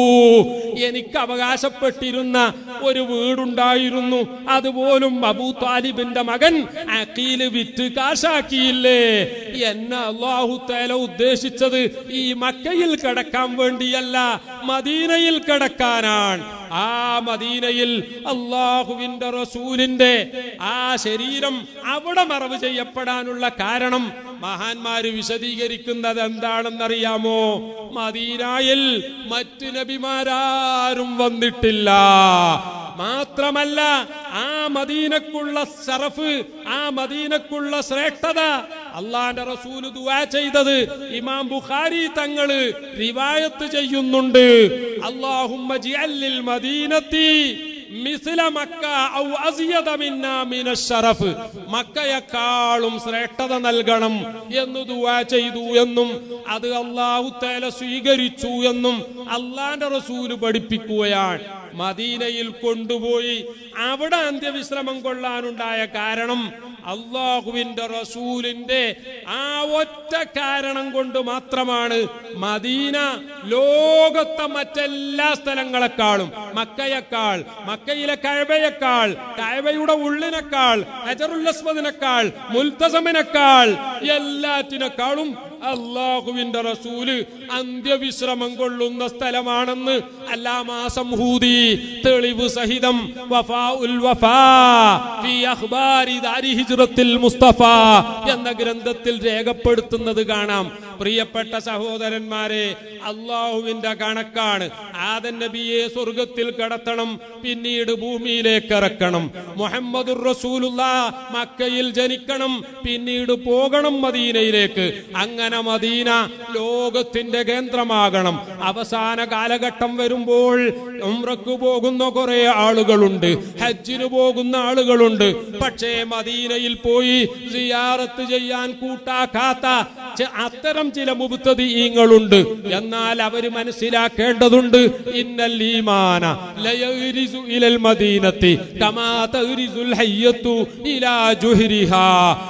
എനിക്ക് അവകാശപ്പെട്ടിരുന്ന ഒരു വീടുണ്ടായിരുന്നു അതുപോലും അബൂ താലിബിന്റെ മകൻ അഖീല് വിറ്റ് കാശാക്കിയില്ലേ എന്നെ അള്ളാഹു തേല ഉദ്ദേശിച്ചത് ഈ മക്കയിൽ കിടക്കാൻ വേണ്ടിയല്ല മദീനയിൽ കിടക്കാനാണ് ആ മദീനയിൽ അള്ളാഹുവിന്റെ റസൂലിന്റെ ആ ശരീരം അവിടെ മറവ് ചെയ്യപ്പെടാനുള്ള കാരണം മഹാന്മാര് വിശദീകരിക്കുന്നത് എന്താണെന്നറിയാമോ മദീനായിൽ മറ്റു നബിമാരാരും വന്നിട്ടില്ല മാത്രമല്ല ആ മദീനക്കുള്ള സറഫ് ആ മദീനക്കുള്ള ശ്രേഷ്ഠത അള്ളാന്റെ റസൂല് ദുആ ചെയ്തത് ഇമാം ബുഖാരി തങ്ങള് റിവായത്ത് ചെയ്യുന്നുണ്ട് അള്ളാഹുമ്മ ജിഅല്ലിൽ മദീനത്തി മിസ്ല മക്ക ഔ അസിയദ മിന്നാ മിനശ് ശറഫ് മക്കയെക്കാളും ശ്രേഷ്ഠത നൽകണം എന്ന് ദുആ ചെയ്തു എന്നും അത് അള്ളാഹു തആല സ്വീകരിച്ചു എന്നും അള്ളാന്റെ റസൂല് പഠിപ്പിക്കുകയാണ് മദീനയിൽ കൊണ്ടുപോയി അവിടെ അന്ത്യവിശ്രമം കൊള്ളാനുണ്ടായ കാരണം അള്ളാഹുവിന്റെ റസൂലിന്റെ ആ ഒറ്റ കാരണം കൊണ്ട് മാത്രമാണ് മദീന ലോകത്തെ മറ്റെല്ലാ സ്ഥലങ്ങളെക്കാളും മക്കയേക്കാൾ മക്കയിലെ കഴബയേക്കാൾ കഴബയുടെ ഉള്ളിനേക്കാൾ ഹജറുല്ലസ്മദിനേക്കാൾ മുൽത്തസമിനേക്കാൾ എല്ലാറ്റിനേക്കാളും അള്ളാഹുവിന്റെ റസൂല് അന്ത്യവിശ്രമം കൊള്ളുന്ന സ്ഥലമാണെന്ന് അല്ലാമാസം ഹൂദി തെളിവ് സഹിതം വഫാ ഉൽ വഫാ ഫി അഖ്ബാരി ദാരി ഹിജ്റത്തിൽ മുസ്തഫ എന്ന ഗ്രന്ഥത്തിൽ രേഖപ്പെടുത്തുന്നത് കാണാം പ്രിയപ്പെട്ട സഹോദരന്മാരെ അള്ളാഹുവിന്റെ കണക്കാണ് ആദൻ നബിയെ സ്വർഗത്തിൽ കടത്തണം പിന്നീട് ഭൂമിയിലേക്ക് ഇറക്കണം മുഹമ്മദുർ റസൂലുള്ള മക്കയിൽ ജനിക്കണം പിന്നീട് പോകണം മദീനയിലേക്ക് അങ്ങനെ മദീന ലോകത്തിന്റെ കേന്ദ്രമാകണം അവസാന കാലഘട്ടം വരുമ്പോൾ ഉംറക്ക് പോകുന്ന കുറെ ആളുകളുണ്ട് ഹജ്ജിന് പോകുന്ന ആളുകളുണ്ട് പക്ഷേ മദീനയിൽ പോയി സിയാറത്ത് ചെയ്യാൻ കൂട്ടാക്കാത്ത ചെ- അത്തരം ചില മുബുത്തതീങ്ങളുണ്ട് എന്നാൽ അവര് മനസ്സിലാക്കേണ്ടതുണ്ട് ഇന്നൽ ഈമാന ലയഗ്രിസു ഇലൽ മദീനത്തി കമാ തഗ്രിസുൽ ഹയ്യത്തു ഇലാ ജുഹ്രിഹാ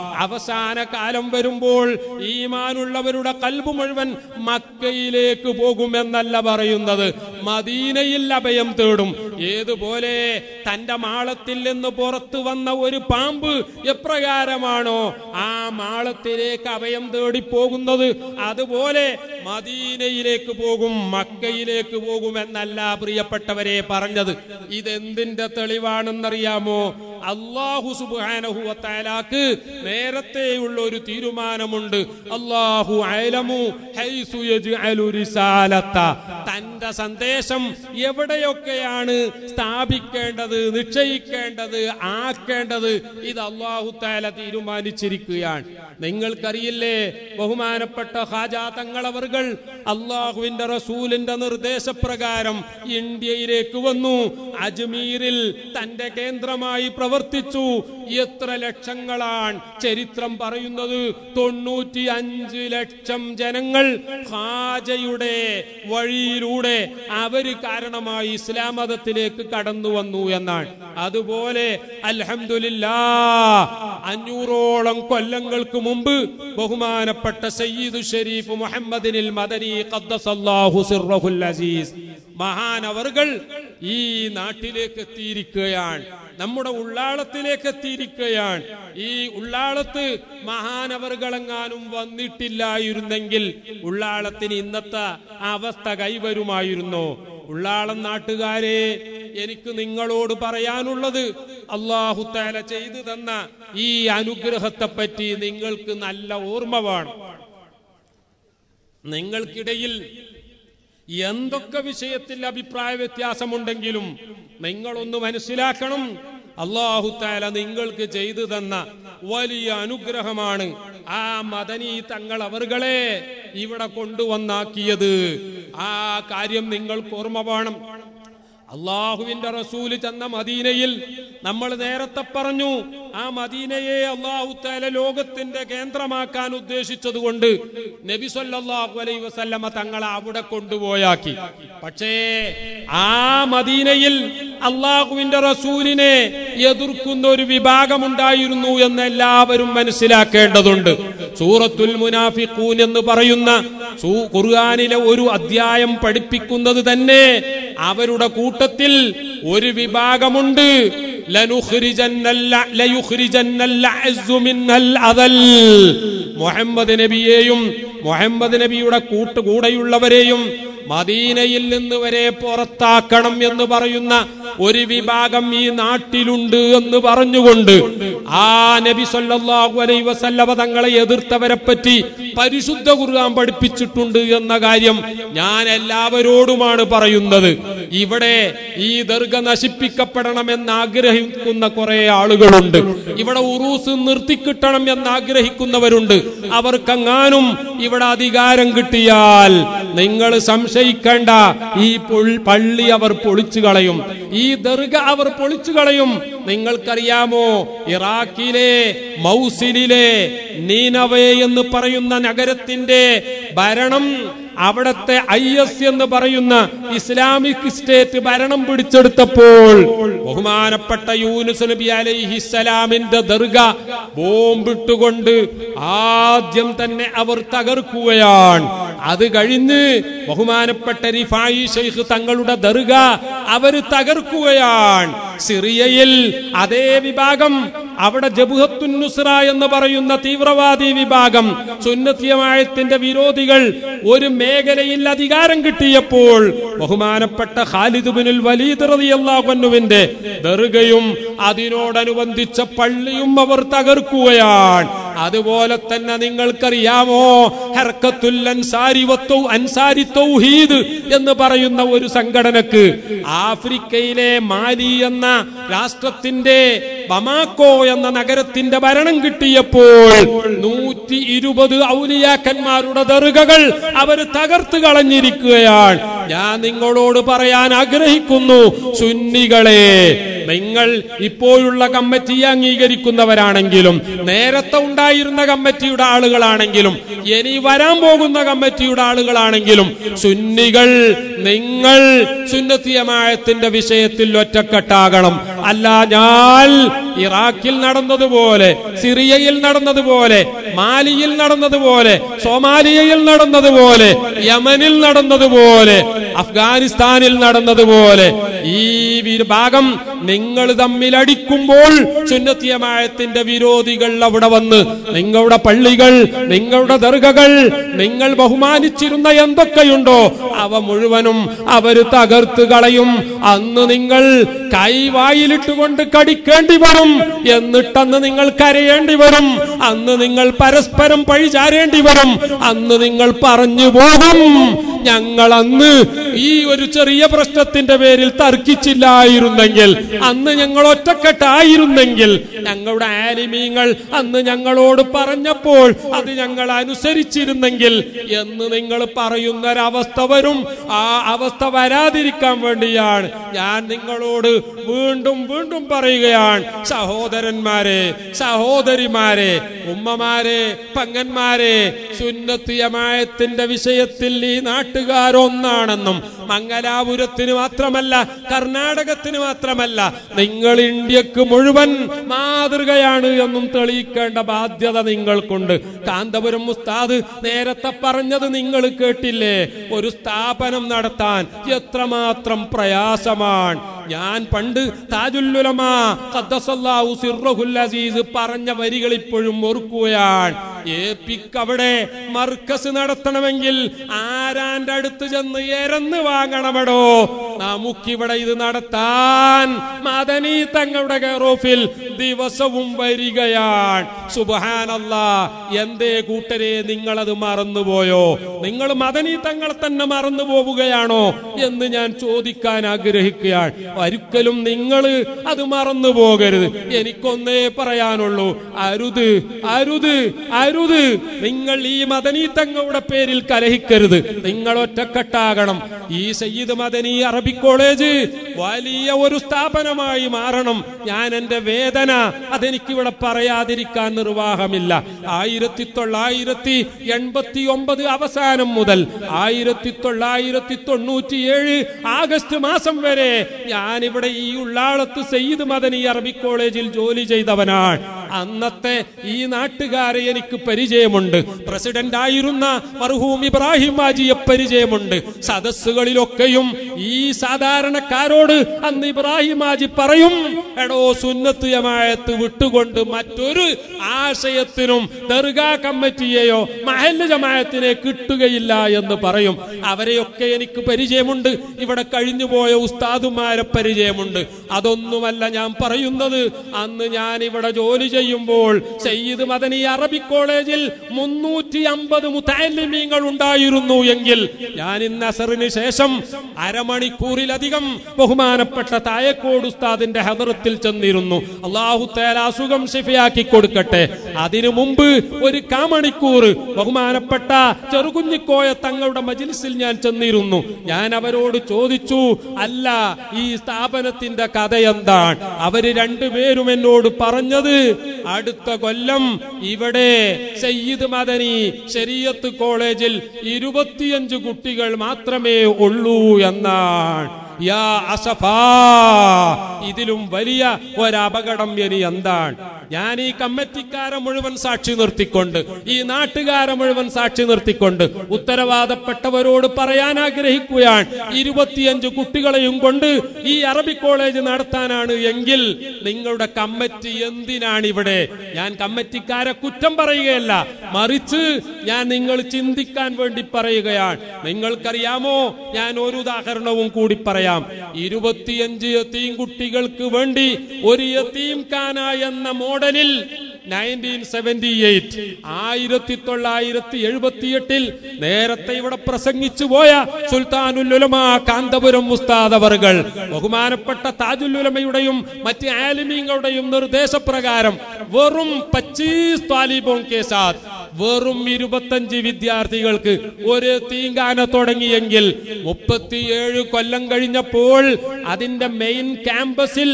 അവസാന കാലം വരുമ്പോൾ ഈമാനുള്ളവരുടെ കൽബ് മുഴുവൻ മക്കയിലേക്ക് പോകുമെന്നല്ല പറയുന്നത് മദീനയിൽ അഭയം തേടും ഏതുപോലെ തന്റെ മാളത്തിൽ നിന്ന് പുറത്തു വന്ന ഒരു പാമ്പ് എപ്രകാരമാണോ ആ മാളത്തിലേക്ക് അഭയം തേടി പോകുന്നത് അതുപോലെ മദീനയിലേക്ക് പോകും മക്കയിലേക്ക് പോകുമെന്നല്ല പ്രിയപ്പെട്ടവരെ പറഞ്ഞത് ഇതെന്തിന്റെ തെളിവാണെന്നറിയാമോ അള്ളാഹു സുബ്ഹാനഹു വതആലാക്ക് നേരത്തെയുള്ള ഒരു തീരുമാനമുണ്ട് അള്ളാഹു അയലമു ഹൈസു യജ്അലു റിസാലത്ത തന്റെ സന്ദേശം എവിടെയൊക്കെയാണ് സ്ഥാപിക്കേണ്ടത് നിശ്ചയിക്കേണ്ടത് ആക്കേണ്ടത് ഇത് അള്ളാഹു താല തീരുമാനിച്ചിരിക്കുകയാണ് നിങ്ങൾക്കറിയില്ലേ ബഹുമാനപ്പെട്ട ഹാജാ തങ്ങളവർകൾ അള്ളാഹുവിന്റെ റസൂലിന്റെ നിർദ്ദേശപ്രകാരം ഇന്ത്യയിലേക്ക് വന്നു അജ്മീറിൽ തന്റെ കേന്ദ്രമായി പ്രവർത്തിച്ചു എത്ര ലക്ഷങ്ങളാണ് ചരിത്രം പറയുന്നത് തൊണ്ണൂറ്റി അഞ്ച് ലക്ഷം ജനങ്ങൾ ഹാജയുടെ വഴിയിലൂടെ അവര് കാരണമായി ഇസ്ലാം മതത്തിലേക്ക് കടന്നു വന്നു എന്നാണ് അതുപോലെ അൽഹംദുലില്ലാ അഞ്ഞൂറോളം കൊല്ലങ്ങൾക്ക് മുമ്പ് ബഹുമാനപ്പെട്ട സയ്യിദു ഷരീഫ് മുഹമ്മദിനിൽ മദനി ഖദ്ദസല്ലാഹു സിർറഹുൽ അസീസ് മഹാനവറുകൾ ഈ നാട്ടിലേക്ക് എത്തിയിരിക്കുകയാണ് നമ്മുടെ ഉള്ളാളത്തിലേക്ക് എത്തിയിരിക്കുകയാണ് ഈ ഉള്ളാളത്ത് മഹാനവറുകളെങ്ങാനും വന്നിട്ടില്ലായിരുന്നെങ്കിൽ ഉള്ളാളത്തിന് ഇന്നത്തെ അവസ്ഥ കൈവരുമായിരുന്നോ ഉള്ളാളം നാട്ടുകാരെ എനിക്ക് നിങ്ങളോട് പറയാനുള്ളത് അള്ളാഹു താല ചെയ്തു തന്ന ഈ അനുഗ്രഹത്തെ പറ്റി നിങ്ങൾക്ക് നല്ല ഓർമ്മ വേണം നിങ്ങൾക്കിടയിൽ എന്തൊക്കെ വിഷയത്തിൽ അഭിപ്രായ വ്യത്യാസമുണ്ടെങ്കിലും നിങ്ങളൊന്ന് മനസ്സിലാക്കണം അള്ളാഹു താല നിങ്ങൾക്ക് ചെയ്തു തന്ന വലിയ അനുഗ്രഹമാണ് ആ മദനി തങ്ങൾ അവർകളെ ഇവിടെ കൊണ്ടുവന്നാക്കിയത് ആ കാര്യം നിങ്ങൾക്ക് ഓർമ്മ വേണം അള്ളാഹുവിന്റെ റസൂല് ചെന്ന മദീനയിൽ നമ്മൾ നേരത്തെ പറഞ്ഞു ആ മദീനയെ അള്ളാഹു താല ലോകത്തിന്റെ കേന്ദ്രമാക്കാൻ ഉദ്ദേശിച്ചത് കൊണ്ട് നബി സല്ലല്ലാഹു അലൈഹി വസല്ലമ തങ്ങളെ അവിടെ കൊണ്ടുപോയാക്കി പക്ഷേ ആ മദീനയിൽ അള്ളാഹുവിന്റെ റസൂലിനെ എതിർക്കുന്ന ഒരു വിഭാഗമുണ്ടായിരുന്നു എന്ന് എല്ലാവരും മനസ്സിലാക്കേണ്ടതുണ്ട് സൂറത്തുൽ മുനാഫിഖൂൻ എന്ന് പറയുന്ന സൂ- ഖുർആനിലെ ഒരു അധ്യായം പഠിപ്പിക്കുന്നത് തന്നെ അവരുടെ കൂട്ടത്തിൽ ഒരു വിഭാഗമുണ്ട് ലനുഖ്രിജന്നല്ല- ലയുഖ്രിജന്നൽ അഅസ്സു മിന്നൽ അദൽ. മുഹമ്മദ് നബിയെയും മുഹമ്മദ് നബിയുടെ കൂട്ടുകൂടെയുള്ളവരെയും മദീനയിൽ നിന്ന് വരെ പുറത്താക്കണം എന്ന് പറയുന്ന ഒരു വിഭാഗം ഈ നാട്ടിലുണ്ട് എന്ന് പറഞ്ഞുകൊണ്ട് ആ നബി സല്ലല്ലാഹു അലൈഹി വസല്ലമ തങ്ങളെ എതിർത്തവരെ പറ്റി പരിശുദ്ധ ഖുർആൻ പഠിപ്പിച്ചിട്ടുണ്ട് എന്ന കാര്യം ഞാൻ എല്ലാവരോടുമാണ് പറയുന്നത് ഇവിടെ ഈ ദർഗ നശിപ്പിക്കപ്പെടണമെന്ന് ആഗ്രഹിക്കുന്ന കുറെ ആളുകളുണ്ട് ഇവിടെ ഉറൂസ് നിർത്തിക്കിട്ടണം എന്ന് ആഗ്രഹിക്കുന്നവരുണ്ട് അവർക്കെങ്ങാനും ഇവിടെ അധികാരം കിട്ടിയാൽ നിങ്ങൾ സംശയിക്കേണ്ട ഈ പൊൾ- പള്ളി അവർ പൊളിച്ചു കളയും ഈ ദർഗ അവർ പൊളിച്ചു കളയും നിങ്ങൾക്കറിയാമോ ഇറാഖിലെ മൗസിലിലെ നീനവേ എന്ന് പറയുന്ന നഗരത്തിന്റെ ഭരണം അവിടത്തെ ഐ എസ് എന്ന് പറയുന്ന ഇസ്ലാമിക് സ്റ്റേറ്റ് ഭരണം പിടിച്ചെടുത്തപ്പോൾ ബഹുമാനപ്പെട്ട യൂനുസ് നബി അലൈഹിസ്സലാമിന്റെ ദർഗ ബോംബിട്ടുകൊണ്ട് ആദ്യം തന്നെ അവർ തകർക്കുകയാണ് അത് കഴിഞ്ഞ് ബഹുമാനപ്പെട്ട റിഫായി ഷെയ്ഖ് തങ്ങളുടെ ദർഗ അവര് തകർക്കുകയാണ് സിറിയയിൽ അതേ വിഭാഗം അവിടെ ജബുഹത്തുൻ നുസ്ര എന്ന് പറയുന്ന തീവ്രവാദി വിഭാഗം സുന്നത്തിയമായത്തിന്റെ വിരോധികൾ ഒരു മേഖലയിൽ അധികാരം കിട്ടിയപ്പോൾ ബഹുമാനപ്പെട്ട ഖാലിദ് ബിനുൽ വലീദ് റളിയല്ലാഹുവിന്റെ ദർഗയും അതിനോടനുബന്ധിച്ച പള്ളിയും അവർ തകർക്കുകയാണ് അതുപോലെ തന്നെ നിങ്ങൾക്കറിയാമോ ഹർക്കത്തുൽ അൻസാരി വത്തൗ അൻസാരി തൗഹീദ് എന്ന് പറയുന്ന ഒരു സംഘടനക്ക് ആഫ്രിക്കയിലെ മാലി എന്ന രാഷ്ട്രത്തിന്റെ ബമാക്കോ എന്ന നഗരത്തിന്റെ ഭരണം കിട്ടിയപ്പോൾ നൂറ്റി ഇരുപത് ഔലിയാക്കന്മാരുടെ ദർഗകൾ അവർ തകർത്ത് കളഞ്ഞിരിക്കുകയാണ് ഞാൻ നിങ്ങളോട് പറയാൻ ആഗ്രഹിക്കുന്നു സുന്നികളെ നിങ്ങൾ ഇപ്പോഴുള്ള കമ്മിറ്റി അംഗീകരിക്കുന്നവരാണെങ്കിലും നേരത്തെ ഉണ്ടായിരുന്ന കമ്മിറ്റിയുടെ ആളുകളാണെങ്കിലും ഇനി വരാൻ പോകുന്ന കമ്മിറ്റിയുടെ ആളുകളാണെങ്കിലും സുന്നികൾ നിങ്ങൾ സുന്നത്തിയമായത്തിന്റെ വിഷയത്തിൽ ഒറ്റക്കെട്ടാകണം അല്ല ഞാൻ ഇറാഖിൽ നടന്നതുപോലെ സിറിയയിൽ നടന്നതുപോലെ മാലിയിൽ നടന്നതുപോലെ സോമാലിയയിൽ നടന്നതുപോലെ യമനിൽ നടന്നതുപോലെ അഫ്ഗാനിസ്ഥാനിൽ നടന്നതുപോലെ ഈ വിഭാഗം നിങ്ങൾ തമ്മിൽ അടിക്കുമ്പോൾ സുന്നത്തിയമായത്തിന്റെ വിരോധികൾ അവിടെ വന്ന് നിങ്ങളുടെ പള്ളികൾ നിങ്ങളുടെ ദർഗകൾ നിങ്ങൾ ബഹുമാനിച്ചിരുന്ന എന്തൊക്കെയുണ്ടോ അവ മുഴുവനും അവര് തകർത്ത് കളയും അന്ന് നിങ്ങൾ കൈവായിലിട്ടുകൊണ്ട് കടിക്കേണ്ടി വരും എന്നിട്ടന്ന് നിങ്ങൾ കരയേണ്ടി വരും അന്ന് നിങ്ങൾ പരസ്പരം പഴിചാരേണ്ടി വരും അന്ന് നിങ്ങൾ പറഞ്ഞു പോകും ഞങ്ങൾ അന്ന് ഈ ഒരു ചെറിയ പ്രശ്നത്തിന്റെ പേരിൽ തർക്കിച്ചില്ലായിരുന്നെങ്കിൽ അന്ന് ഞങ്ങൾ ഒറ്റക്കെട്ടായിരുന്നെങ്കിൽ ഞങ്ങളുടെ ആലിമീങ്ങൾ അന്ന് ഞങ്ങളോട് പറഞ്ഞപ്പോൾ അത് ഞങ്ങൾ അനുസരിച്ചിരുന്നെങ്കിൽ എന്ന് നിങ്ങൾ പറയുന്നൊരവസ്ഥ വരും ആ അവസ്ഥ വരാതിരിക്കാൻ വേണ്ടിയാണ് ഞാൻ നിങ്ങളോട് വീണ്ടും വീണ്ടും പറയുകയാണ് സഹോദരന്മാരെ സഹോദരിമാരെ ഉമ്മമാരെ പങ്ങന്മാരെ സുന്നത്തിയമായത്തിന്റെ വിഷയത്തിൽ ഈ നാട്ടുകാരൊന്നാണെന്നും മംഗലാപുരത്തിന് മാത്രമല്ല കർണാടകത്തിന് മാത്രമല്ല നിങ്ങൾ ഇന്ത്യക്ക് മുഴുവൻ മാതൃകയാണ് എന്നും തെളിയിക്കേണ്ട ബാധ്യത നിങ്ങൾക്കുണ്ട് കാന്തപുരം മുസ്താദ് നേരത്തെ പറഞ്ഞത് നിങ്ങൾ കേട്ടില്ലേ ഒരു സ്ഥാപനം നടത്താൻ എത്രമാത്രം പ്രയാസമാണ് ഞാൻ പണ്ട് താജുല്ലുലമാ ഖദ്ദസല്ലാഹു സിർറഹുൽ അസീസ് പറഞ്ഞ വരികൾ ഇപ്പോഴും ഓർക്കുകയാണ് ഏപ്പിക്ക് അവിടെ മർക്കസ് നടത്തണമെങ്കിൽ ആരാന്റെ അടുത്ത് ചെന്ന് എരന്ന് വാങ്ങണമെടോ നമുക്കിവിടെ ഇത് നടത്താൻ മദനി തങ്ങളുടെ കെയറോഫിൽ ദിവസവും വരികയാണ് സുബഹാനല്ല എന്തേ കൂട്ടരെ നിങ്ങളത് മറന്നുപോയോ നിങ്ങൾ മദനി തങ്ങളെ തന്നെ മറന്നു പോവുകയാണോ എന്ന് ഞാൻ ചോദിക്കാൻ ആഗ്രഹിക്കുകയാണ് ഒരിക്കലും നിങ്ങൾ അത് മറന്നു പോകരുത് എനിക്കൊന്നേ പറയാനുള്ളൂ അരുത് അരുത് അരുത് നിങ്ങൾ ഈ മദനി തങ്ങളുടെ പേരിൽ കലഹിക്കരുത് നിങ്ങൾ ഒറ്റക്കെട്ടാകണം ഈ സയ്യിദ് മദനി അറബി കോളേജ് വലിയ ഒരു സ്ഥാപനമായി മാറണം ഞാൻ എന്റെ വേദന അതെനിക്കിവിടെ പറയാതിരിക്കാൻ നിർവാഹമില്ല ആയിരത്തി തൊള്ളായിരത്തി എൺപത്തി ഒമ്പത് അവസാനം മുതൽ ആയിരത്തി തൊള്ളായിരത്തി തൊണ്ണൂറ്റിയേഴ് ആഗസ്റ്റ് മാസം വരെ ഞാനിവിടെ ഈ ഉള്ളാളത്ത് സയ്യിദ് മദനി അറബി കോളേജിൽ ജോലി ചെയ്തവനാണ് അന്നത്തെ ഈ നാട്ടുകാരെ എനിക്ക് പരിചയമുണ്ട് പ്രസിഡന്റ് ആയിരുന്ന മർഹൂം ഇബ്രാഹിം ഹാജിയെ പരിചയമുണ്ട് സദസ്സുകളിലൊക്കെയും ഈ സാധാരണക്കാരോട് അന്ന് ഇബ്രാഹിം ഹാജി പറയും എടോ സുന്നത്ത് ജമായത്ത് വിട്ടുകൊണ്ട് മറ്റൊരു ആശയത്തിനും ദർഗാ കമ്മിറ്റിയെയോ മഹല്ല് ജമായത്തിനെ കിട്ടുകയില്ല എന്ന് പറയും അവരെയൊക്കെ എനിക്ക് പരിചയമുണ്ട് ഇവിടെ കഴിഞ്ഞുപോയ ഉസ്താദുമാരെ പരിചയമുണ്ട് അതൊന്നുമല്ല ഞാൻ പറയുന്നത് അന്ന് ഞാൻ ഇവിടെ ജോലി ചെയ്യുമ്പോൾ സയ്യിദ് മദനി അറബി കോളേജിൽ മുന്നൂറ്റി അമ്പത് മുത്താലിമീങ്ങൾ ഉണ്ടായിരുന്നു എങ്കിൽ ഞാൻ ഇന്ന് അസറിന് ശേഷം അരമണിക്കൂറിലധികം ബഹുമാനപ്പെട്ട തായക്കോട് ഉസ്താദിന്റെ ഹദറത്തിൽ ചെന്നിരുന്നു അള്ളാഹു തേല അസുഖം ഷിഫയാക്കി കൊടുക്കട്ടെ അതിനു മുമ്പ് ഒരു കാമണിക്കൂർ ബഹുമാനപ്പെട്ട ചെറുകുഞ്ഞിക്കോയ തങ്ങളുടെ മജിലിസിൽ ഞാൻ ചെന്നിരുന്നു ഞാൻ അവരോട് ചോദിച്ചു അല്ല ഈ സ്ഥാപനത്തിന്റെ കഥ എന്താണ് അവര് രണ്ടുപേരും എന്നോട് പറഞ്ഞത് അടുത്ത കൊല്ലം ഇവിടെ സയ്യിദ് മദനി ശരീയത്ത് കോളേജിൽ ഇരുപത്തിയഞ്ച് കുട്ടികൾ മാത്രമേ ഉള്ളൂ എന്നാണ് യാ അസഫാ ഇതിലും വലിയ ഒരപകടം ഇനി എന്താണ് ഞാൻ ഈ കമ്മിറ്റിക്കാരെ മുഴുവൻ സാക്ഷി നിർത്തിക്കൊണ്ട് ഈ നാട്ടുകാരെ മുഴുവൻ സാക്ഷി നിർത്തിക്കൊണ്ട് ഉത്തരവാദപ്പെട്ടവരോട് പറയാൻ ആഗ്രഹിക്കുകയാണ് ഇരുപത്തിയഞ്ച് കുട്ടികളെയും കൊണ്ട് ഈ അറബി കോളേജ് നടത്താനാണ് എങ്കിൽ നിങ്ങളുടെ കമ്മിറ്റി എന്തിനാണ് ഇവിടെ ഞാൻ കമ്മിറ്റിക്കാരെ കുറ്റം പറയുകയല്ല മറിച്ച് ഞാൻ നിങ്ങൾ ചിന്തിക്കാൻ വേണ്ടി പറയുകയാണ് നിങ്ങൾക്കറിയാമോ ഞാൻ ഒരു ഉദാഹരണവും കൂടി പറയാം ഇരുപത്തിയഞ്ച് യത്തീം കുട്ടികൾക്ക് വേണ്ടി ഒരു യത്തീം ഖാന എന്ന മോഡലിൽ നയൻറ്റീൻ സെവന്റി എയ്റ്റ് ആയിരത്തി തൊള്ളായിരത്തി എഴുപത്തി എട്ടിൽ നേരത്തെ ഇവിടെ പ്രസംഗിച്ചു പോയ സുൽത്താനുലുലമ കാന്തപുരം മുസ്താദ് അവർകൾ ബഹുമാനപ്പെട്ട താജുല്ലുലമയുടെയും മറ്റ് ആലിമീങ്ങളുടെയും നിർദ്ദേശപ്രകാരം വെറും പച്ചീസ് താലിബോം കേസാത് വെറും ഇരുപത്തഞ്ച് വിദ്യാർത്ഥികൾക്ക് ഒരു തീങ്കാന തുടങ്ങിയെങ്കിൽ മുപ്പത്തിയേഴ് കൊല്ലം കഴിഞ്ഞപ്പോൾ അതിന്റെ മെയിൻ ക്യാമ്പസിൽ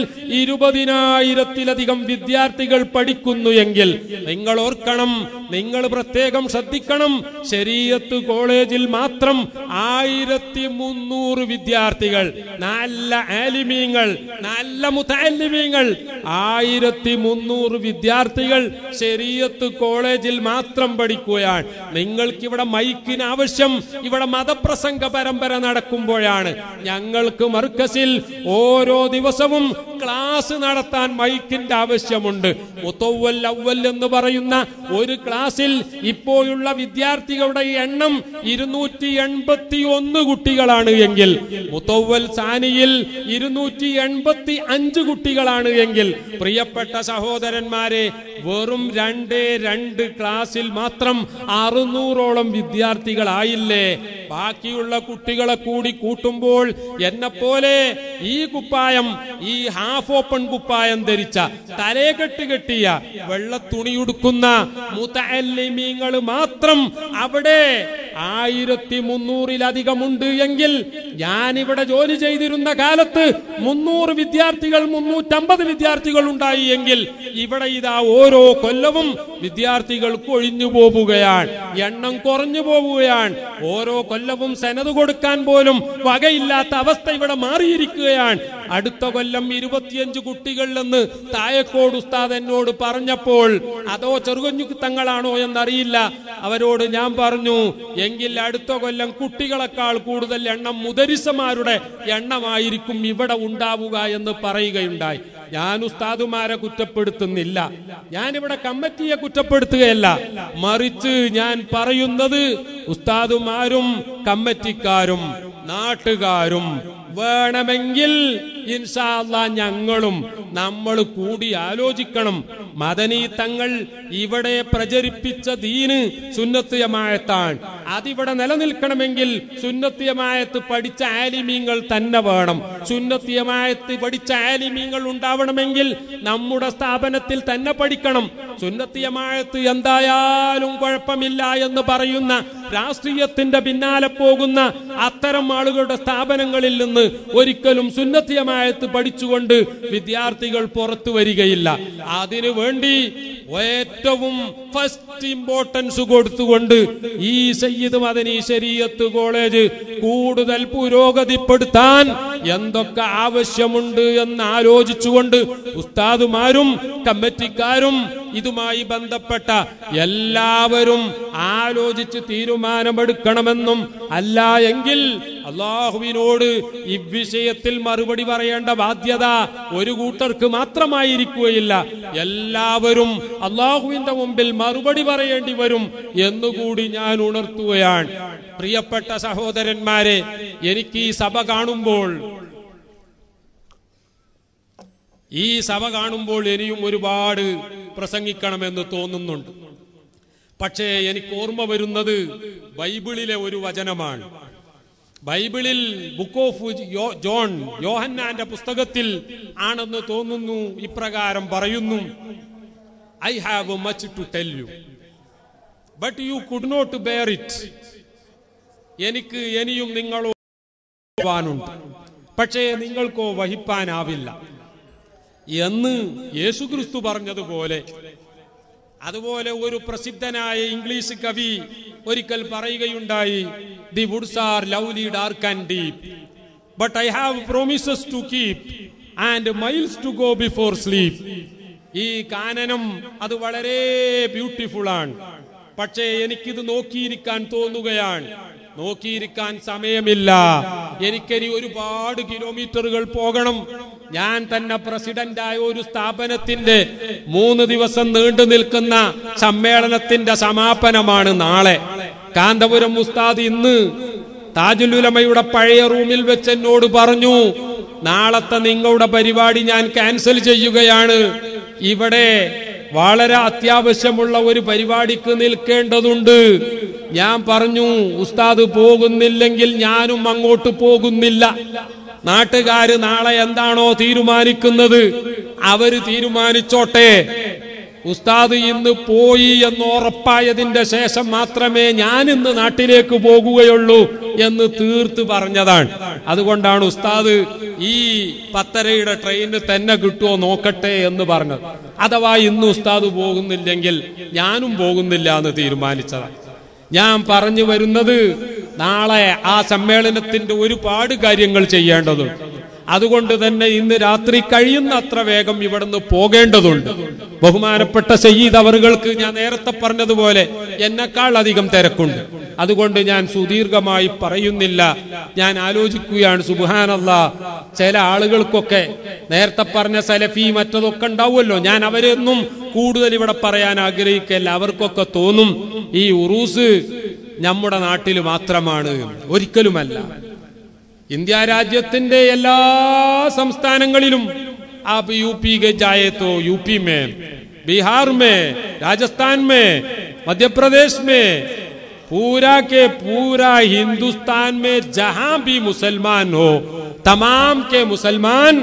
ഇരുപതിനായിരത്തിലധികം വിദ്യാർത്ഥികൾ പഠിക്കുന്നു എങ്കിൽ നിങ്ങൾ ഓർക്കണം നിങ്ങൾ പ്രത്യേകം ശ്രദ്ധിക്കണം ശരീരത്ത് കോളേജിൽ മാത്രം ആയിരത്തി മുന്നൂറ് വിദ്യാർത്ഥികൾ നല്ല ആലിമീങ്ങൾ നല്ല മുത്താലിമീങ്ങൾ ആയിരത്തി മുന്നൂറ് വിദ്യാർത്ഥികൾ ശരീരത്ത് കോളേജിൽ മാത്രം പഠിക്കുകയാണ് നിങ്ങൾക്ക് ഇവിടെ മൈക്കിന് ആവശ്യം ഇവിടെ മതപ്രസംഗ പരമ്പര നടക്കുമ്പോഴാണ് ഞങ്ങൾക്ക് മർക്കസിൽ ഓരോ ദിവസവും ക്ലാസ് നടത്താൻ മൈക്കിന്റെ ആവശ്യമുണ്ട് മുത്തവ്വൽ അവ്വൽ എന്ന് പറയുന്ന ഒരു ക്ലാസ്സിൽ ഇപ്പോഴുള്ള വിദ്യാർത്ഥികളുടെ എണ്ണം ഇരുന്നൂറ്റി എൺപത്തി ഒന്ന് കുട്ടികളാണ് എങ്കിൽ മുത്തവ്വൽ സാനിയിൽ ഇരുന്നൂറ്റി എൺപത്തി അഞ്ച് കുട്ടികളാണ് എങ്കിൽ പ്രിയപ്പെട്ട സഹോദരന്മാരെ വെറും രണ്ടേ രണ്ട് ക്ലാസ്സിൽ മാത്രം അറുന്നൂറോളം വിദ്യാർത്ഥികളായില്ലേ ബാക്കിയുള്ള കുട്ടികളെ കൂടി കൂട്ടുമ്പോൾ എന്നെ പോലെ ഈ കുപ്പായം ഈ ഹാഫ് ഓപ്പൺ കുപ്പായം ധരിച്ച തലേകെട്ട് കെട്ടിയ വെള്ള തുണിയുടുക്കുന്ന മുത്തല്ലിമീങ്ങൾ മാത്രം അവിടെ ആയിരത്തി മുന്നൂറിലധികമുണ്ട് എങ്കിൽ ഞാൻ ഇവിടെ ജോലി ചെയ്തിരുന്ന കാലത്ത് മുന്നൂറ് വിദ്യാർത്ഥികൾ മുന്നൂറ്റമ്പത് വിദ്യാർത്ഥികൾ ഉണ്ടായി എങ്കിൽ ഇവിടെ ഇതാ ഓരോ കൊല്ലവും വിദ്യാർത്ഥികൾ കൊഴിഞ്ഞു പോവുകയാണ് എണ്ണം കുറഞ്ഞു പോവുകയാണ് ഓരോ കൊല്ലവും സെനത് കൊടുക്കാൻ പോലും വകയില്ലാത്ത അവസ്ഥ ഇവിടെ മാറിയിരിക്കുകയാണ് അടുത്ത കൊല്ലം ഇരുപത്തിയഞ്ച് കുട്ടികളിലെന്ന് തായക്കോട് ഉസ്താദ് എന്നോട് പറഞ്ഞപ്പോൾ അതോ ചെറുകഞ്ഞു തങ്ങളാണോ എന്നറിയില്ല അവരോട് ഞാൻ പറഞ്ഞു എങ്കിൽ അടുത്ത കൊല്ലം കുട്ടികളെക്കാൾ കൂടുതൽ എണ്ണം മുദരിസമാരുടെ എണ്ണമായിരിക്കും ഇവിടെ ഉണ്ടാവുക എന്ന് പറയുകയുണ്ടായി ഞാൻ ഉസ്താദുമാരെ കുറ്റപ്പെടുത്തുന്നില്ല ഞാനിവിടെ കമ്മിറ്റിയെ കുറ്റപ്പെടുത്തുകയല്ല മറിച്ച് ഞാൻ പറയുന്നത് ഉസ്താദുമാരും കമ്മിറ്റിക്കാരും നാട്ടുകാരും വേണമെങ്കിൽ ഇൻഷാ അല്ലാ ഞങ്ങളും നമ്മൾ കൂടി ആലോചിക്കണം മദനി തങ്ങൾ ഇവിടെ പ്രചരിപ്പിച്ച ദീന് സുന്നത്ത് ജമാഅത്താണ് അതിവിടെ നിലനിൽക്കണമെങ്കിൽ സുന്നത്ത് ജമാഅത്ത് പഠിച്ച ആലിമീങ്ങൾ തന്നെ വേണം സുന്നത്ത് ജമാഅത്ത് പഠിച്ച ആലിമീങ്ങൾ ഉണ്ടാവണമെങ്കിൽ നമ്മുടെ സ്ഥാപനത്തിൽ തന്നെ പഠിക്കണം സുന്നത്ത് ജമാഅത്ത് എന്തായാലും കുഴപ്പമില്ല എന്ന് പറയുന്ന രാഷ്ട്രീയത്തിന്റെ പിന്നാലെ പോകുന്ന അത്തരം ആളുകളുടെ സ്ഥാപനങ്ങളിൽ നിന്ന് ഒരിക്കലും സുന്നത്ത് ജമാഅത്ത് പഠിച്ചുകൊണ്ട് വിദ്യാർത്ഥികൾ പുറത്തു വരികയില്ല അതിനു വേണ്ടി ഏറ്റവും ഫസ്റ്റ് ഇമ്പോർട്ടൻസ് കൊടുത്തുകൊണ്ട് ഈ സയ്യിദ് മദനി ശരീയത്ത് കോളേജ് കൂടുതൽ പുരോഗതിപ്പെടുത്താൻ എന്തൊക്കെ ആവശ്യമുണ്ട് എന്ന് ആലോചിച്ചുകൊണ്ട് ഉസ്താദുമാരും കമ്മിറ്റിക്കാരും ഇതുമായി ബന്ധപ്പെട്ട എല്ലാവരും ആലോചിച്ച് തീരുമാനമെടുക്കണമെന്നും അല്ല എങ്കിൽ അള്ളാഹുവിനോട് ഇവിഷയത്തിൽ മറുപടി പറയേണ്ട ബാധ്യത ഒരു കൂട്ടർക്ക് മാത്രമായിരിക്കുകയില്ല എല്ലാവരും അള്ളാഹുവിന്റെ മുമ്പിൽ മറുപടി പറയേണ്ടി വരും എന്നുകൂടി ഞാൻ ഉണർത്തുകയാണ് പ്രിയപ്പെട്ട സഹോദരന്മാരെ എനിക്ക് ഈ സഭ കാണുമ്പോൾ ഈ സഭ കാണുമ്പോൾ ഇനിയും ഒരുപാട് പ്രസംഗിക്കണമെന്ന് തോന്നുന്നുണ്ട് പക്ഷേ എനിക്ക് ഓർമ്മ വരുന്നത് ബൈബിളിലെ ഒരു വചനമാണ് ബൈബിളിൽ ബുക്ക് ഓഫ് യോ- ജോൺ യോഹന്നാന്റെ പുസ്തകത്തിൽ ആണെന്ന് തോന്നുന്നു ഇപ്രകാരം പറയുന്നു I have much to tell you but you could not bear it എനിക്ക് ഇനിയും നിങ്ങളോ വഹിപ്പാനുണ്ട് പക്ഷേ നിങ്ങൾക്കോ വഹിപ്പാനാവില്ല എന്ന് യേശുക്രിസ്തു പറഞ്ഞതുപോലെ അതുപോലെ ഒരു പ്രസിദ്ധനായ ഇംഗ്ലീഷ് കവി ഒരിക്കൽ പറയുകയുണ്ടായി the woods are lovely dark and deep but I have promises to keep and miles to go before sleep ഈ കാനനം അത് വളരെ ബ്യൂട്ടിഫുൾ ആണ് പക്ഷേ എനിക്കിത് നോക്കിയിരിക്കാൻ തോന്നുകയാണ് നോക്കിയിരിക്കാൻ സമയമില്ല എനിക്കിനി ഒരുപാട് കിലോമീറ്ററുകൾ പോകണം ഞാൻ തന്നെ പ്രസിഡന്റായ ഒരു സ്ഥാപനത്തിന്റെ മൂന്ന് ദിവസം നീണ്ടു നിൽക്കുന്ന സമ്മേളനത്തിന്റെ സമാപനമാണ് നാളെ കാന്തപുരം ഉസ്താദ് ഇന്ന് താജുലുലമയുടെ പഴയ റൂമിൽ വെച്ച് എന്നോട് പറഞ്ഞു നാളത്തെ നിങ്ങളുടെ പരിപാടി ഞാൻ ക്യാൻസൽ ചെയ്യുകയാണ് ഇവിടെ വളരെ അത്യാവശ്യമുള്ള ഒരു പരിപാടിക്ക് നിൽക്കേണ്ടതുണ്ട് ഞാൻ പറഞ്ഞു ഉസ്താദ് പോകുന്നില്ലെങ്കിൽ ഞാനും അങ്ങോട്ട് പോകുന്നില്ല നാട്ടുകാര് നാളെ എന്താണോ തീരുമാനിക്കുന്നത് അവര് തീരുമാനിച്ചോട്ടെ ഉസ്താദ് ഇന്ന് പോയി എന്ന് ഉറപ്പായതിന്റെ ശേഷം മാത്രമേ ഞാൻ ഇന്ന് നാട്ടിലേക്ക് പോകുകയുള്ളൂ എന്ന് തീർത്ത് പറഞ്ഞതാണ് അതുകൊണ്ടാണ് ഉസ്താദ് ഈ പത്തരയുടെ ട്രെയിന് തന്നെ കിട്ടുമോ നോക്കട്ടെ എന്ന് പറഞ്ഞത് അഥവാ ഇന്ന് ഉസ്താദ് പോകുന്നില്ലെങ്കിൽ ഞാനും പോകുന്നില്ല എന്ന് തീരുമാനിച്ചതാണ് ഞാൻ പറഞ്ഞു വരുന്നത് നാളെ ആ സമ്മേളനത്തിന്റെ ഒരുപാട് കാര്യങ്ങൾ ചെയ്യേണ്ടതുണ്ട് അതുകൊണ്ട് തന്നെ ഇന്ന് രാത്രി കഴിയുന്ന അത്ര വേഗം ഇവിടുന്ന് പോകേണ്ടതുണ്ട് ബഹുമാനപ്പെട്ട സയ്യിദ് അവറുകൾക്ക് ഞാൻ നേരത്തെ പറഞ്ഞതുപോലെ എന്നെക്കാൾ അധികം തിരക്കുണ്ട് അതുകൊണ്ട് ഞാൻ സുദീർഘമായി പറയുന്നില്ല ഞാൻ ആലോചിക്കുകയാണ് സുബാനല്ല ചില ആളുകൾക്കൊക്കെ നേരത്തെ പറഞ്ഞ സലഫി മറ്റതൊക്കെ ഉണ്ടാവുമല്ലോ ഞാൻ അവരൊന്നും കൂടുതൽ ഇവിടെ പറയാൻ ആഗ്രഹിക്കല്ല അവർക്കൊക്കെ തോന്നും ഈ ഉറൂസ് നമ്മുടെ നാട്ടിൽ മാത്രമാണ് ഒരിക്കലുമല്ല ഇന്ത്യ രാജ്യത്തിന്റെ എല്ലാ സംസ്ഥാനങ്ങളിലും आप यूपी के जाए तो यूपी में बिहार में राजस्थान में मध्य प्रदेश में पूरा के पूरा हिंदुस्तान में जहां भी मुसलमान हो तमाम के मुसलमान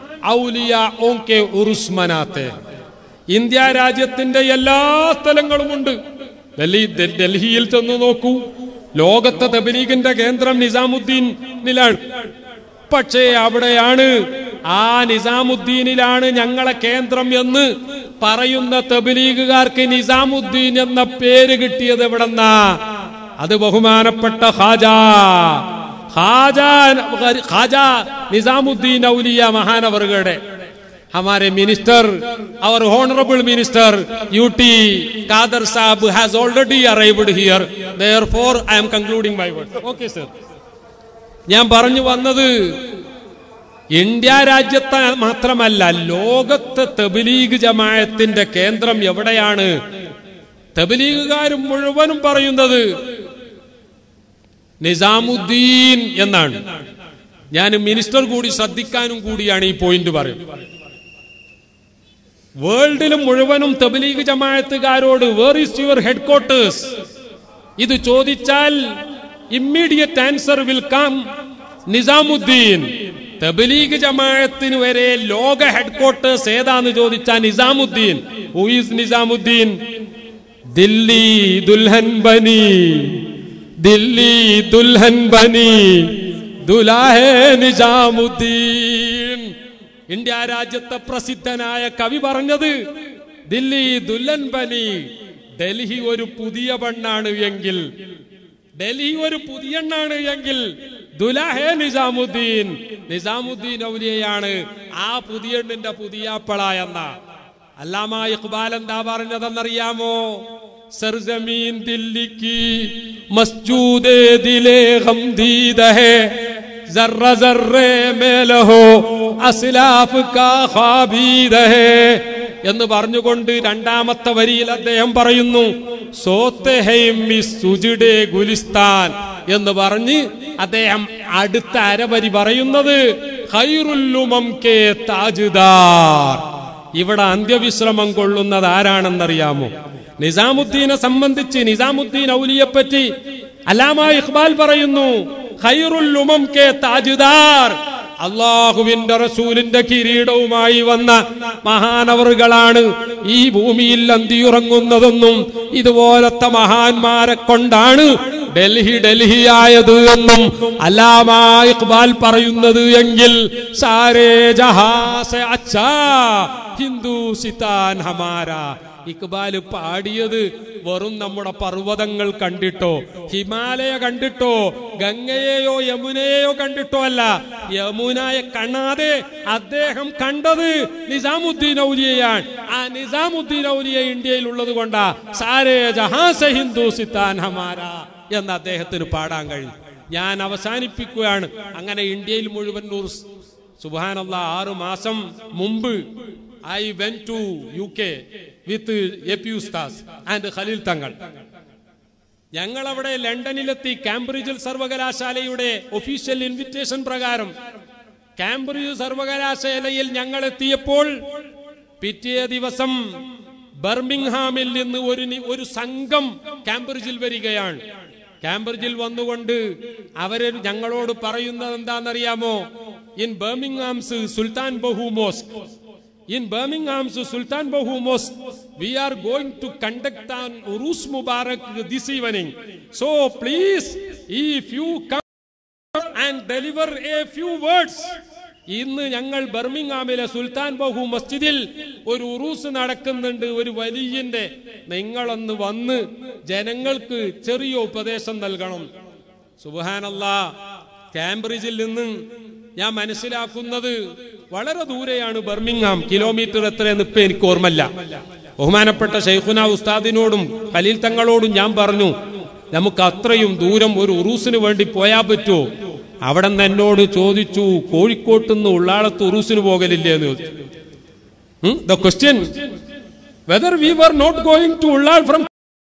ഔലിയാओं के ഉറുസ് മനാത്തെ ഇന്ത്യ രാജ്യത്തിന്റെ എല്ലാ സ്ഥലങ്ങളുമുണ്ട് ഡൽഹി ഡെ- ഡൽഹിയിൽ ചെന്ന് നോക്കൂ ലോകത്തെ തബലീഗിന്റെ കേന്ദ്രം നിസാമുദ്ദീനിലാണ് പക്ഷേ അവിടെയാണ് ആ നിസാമുദ്ദീനിലാണ് ഞങ്ങളെ കേന്ദ്രം എന്ന് പറയുന്ന തബലീഗുകാർക്ക് നിസാമുദ്ദീൻ എന്ന പേര് കിട്ടിയത് എവിടെന്നാ അത് ബഹുമാനപ്പെട്ട ഖാജ ഖാജ ഖാജ നിസാമുദ്ദീൻ ഔലിയ മഹാനവറുകളുടെ हमारे minister our honorable minister ut kader saab has already arrived here therefore i am concluding my words okay sir ഞാൻ പറഞ്ഞു വന്നത് ഇന്ത്യ രാജ്യത്തെ മാത്രമല്ല ലോകത്തെ തബലീഗ് ജമായത്തിന്റെ കേന്ദ്രം എവിടെയാണ് തബലീഗുകാരും മുഴുവനും പറയുന്നത് നിസാമുദ്ദീൻ എന്നാണ് ഞാൻ മിനിസ്റ്റർ കൂടി ശ്രദ്ധിക്കാനും കൂടിയാണ് ഈ പോയിന്റ് പറയുന്നത് വേൾഡിലും മുഴുവനും തബ്ലീഗ് ജമാഅത്തുകാരോട് where is your headquarters ഇത് ചോദിച്ചാൽ immediate answer will come Nizamuddin Tabligh ജമാഅത്തിന് വരെ ലോക ഹെഡ് ക്വാർട്ടേഴ്സ് ഏതാന്ന് ചോദിച്ചാൽ നിസാമുദ്ദീൻ ഹു ഈസ് നിസാമുദ്ദീൻ ദില്ലി ദുൽഹൻ ബനി ദില്ലി ദുൽഹൻ ബനി ദുലാഹെ നിജാമുദ്ദീൻ ഇന്ത്യ രാജ്യത്തെ പ്രസിദ്ധനായ കവി പറഞ്ഞത് ദില്ലി ദുല്ലൻ ബനി ഡൽഹി ഒരു പുതിയ പെണ്ണാണ് എങ്കിൽ ഡൽഹി ഒരു പുതിയ എണ്ണാണ് എങ്കിൽ ദുലാഹെ നിസാമുദ്ദീൻ നിസാമുദ്ദീൻ ഔലിയയാണ് ആ പുതിയ എണ്ണിന്റെ പുതിയാപ്പള എന്ന അല്ലാമ ഇഖ്ബാൽ എന്താ പറഞ്ഞതെന്നറിയാമോ സർജമീൻ ദില്ലിക്ക് മസ്ജൂദേ ദിലേ ഗംദീദ ഹേ जर्रा जर्रे में लहो അസ്ലാഫ് കാ ഖാബീദ ഹേ എന്ന് പറഞ്ഞുകൊണ്ട് രണ്ടാമത്തെ വരിയിൽ അദ്ദേഹം പറയുന്നു സോത്തെ ഹൈ മിസ് സുജിഡേ ഗുലിസ്ഥാൻ എന്ന് പറഞ്ഞ് അദ്ദേഹം അടുത്ത അരവരി പറയുന്നത് ഖൈറുല്ലുമം കെ താജ്ദാർ ഇവിടെ അന്ത്യവിശ്രമം കൊള്ളുന്നത് ആരാണെന്നറിയാമോ നിസാമുദ്ദീനെ സംബന്ധിച്ച് നിസാമുദ്ദീൻ ഔലിയെപ്പറ്റി അലാമ ഇഖ്ബാൽ പറയുന്നു ഖൈറുൽ ഉമം കെ താജ്ദാർ അള്ളാഹുവിന്റെ റസൂലിന്റെ കിരീടവുമായി വന്ന മഹാനവറുകളാണ് ഈ ഭൂമിയിൽ അന്തിയുറങ്ങുന്നതെന്നും ഇതുപോലത്തെ മഹാന്മാരെ കൊണ്ടാണ് ഡൽഹി ഡൽഹിയായത് എന്നും അല്ലാമാ ഇഖ്ബാൽ പറയുന്നത് എങ്കിൽ സാരേ ജഹാസെ അച്ഛാ ഹിന്ദു സിതാൻ ഹമാരാ ഇക്ബാല് പാടിയത് വെറും നമ്മുടെ പർവ്വതങ്ങൾ കണ്ടിട്ടോ ഹിമാലയ കണ്ടിട്ടോ ഗംഗയെയോ യമുനയെയോ കണ്ടിട്ടോ അല്ല യമുനയെ കാണാതെ അദ്ദേഹം കണ്ടത് നിസാമുദ്ദീൻ ഔലിയയാണ് ആ നിസാമുദ്ദീൻ ഔലിയ ഇന്ത്യയിൽ ഉള്ളത് കൊണ്ടാ സാരേ ജഹാസ ഹിന്ദു സിത്താൻ ഹമാര എന്ന് അദ്ദേഹത്തിന് പാടാൻ കഴിയും ഞാൻ അവസാനിപ്പിക്കുകയാണ് അങ്ങനെ ഇന്ത്യയിൽ മുഴുവൻ സുബാനല്ല ആറു മാസം മുമ്പ് I went to U K with A P ഉസ്താസ് ആൻഡ് ഖലീൽ തങ്ങൾ ഞങ്ങൾ അവിടെ ലണ്ടനിലെത്തി കാംബ്രിഡ്ജിൽ സർവകലാശാലയുടെ ഒഫീഷ്യൽ ഇൻവിറ്റേഷൻ പ്രകാരം കാംബ്രിഡ്ജ് സർവകലാശാലയിൽ ഞങ്ങൾ എത്തിയപ്പോൾ പിറ്റേ ദിവസം ബർമിംഗ്ഹാമിൽ നിന്ന് ഒരു നി- ഒരു സംഘം കാംബ്രിഡ്ജിൽ വരികയാണ് കാംബ്രിഡ്ജിൽ വന്നുകൊണ്ട് അവര് ഞങ്ങളോട് പറയുന്നത് എന്താണെന്നറിയാമോ in Birmingham's Sultan Bahu mosque In Birmingham's Sultan Bahu Mosque, we are going to conduct an Urus Mubarak this evening. So please, if you come and deliver a few words. ഇന്ന് ഞങ്ങൾ ബർമിംഗാമിലെ സുൽത്താൻ ബഹു മസ്ജിദിൽ ഒരു ഉറൂസ് നടക്കുന്നുണ്ട് ഒരു വലിയന്റെ നിങ്ങളൊന്ന് വന്ന് ജനങ്ങൾക്ക് ചെറിയ ഉപദേശം നൽകണം സുബാനല്ല കാംബ്രിഡ്ജിൽ നിന്ന് ഞാൻ മനസ്സിലാക്കുന്നത് വളരെ ദൂരെയാണ് ബർമിംഗാം കിലോമീറ്റർ എത്രയെന്ന് ഇപ്പൊ എനിക്ക് ഓർമ്മല്ല ബഹുമാനപ്പെട്ട ഷെയ്ഖുന ഉസ്താദിനോടും ഖലീൽ തങ്ങളോടും ഞാൻ പറഞ്ഞു നമുക്ക് അത്രയും ദൂരം ഒരു ഉറൂസിന് വേണ്ടി പോയാ പറ്റുമോ അവിടെ നിന്ന് എന്നോട് ചോദിച്ചു കോഴിക്കോട്ട് നിന്ന് ഉള്ളാളത്ത് ഉറൂസിന് പോകലില്ലേ എന്ന് ചോദിച്ചു the question whether we were not going to Ullal from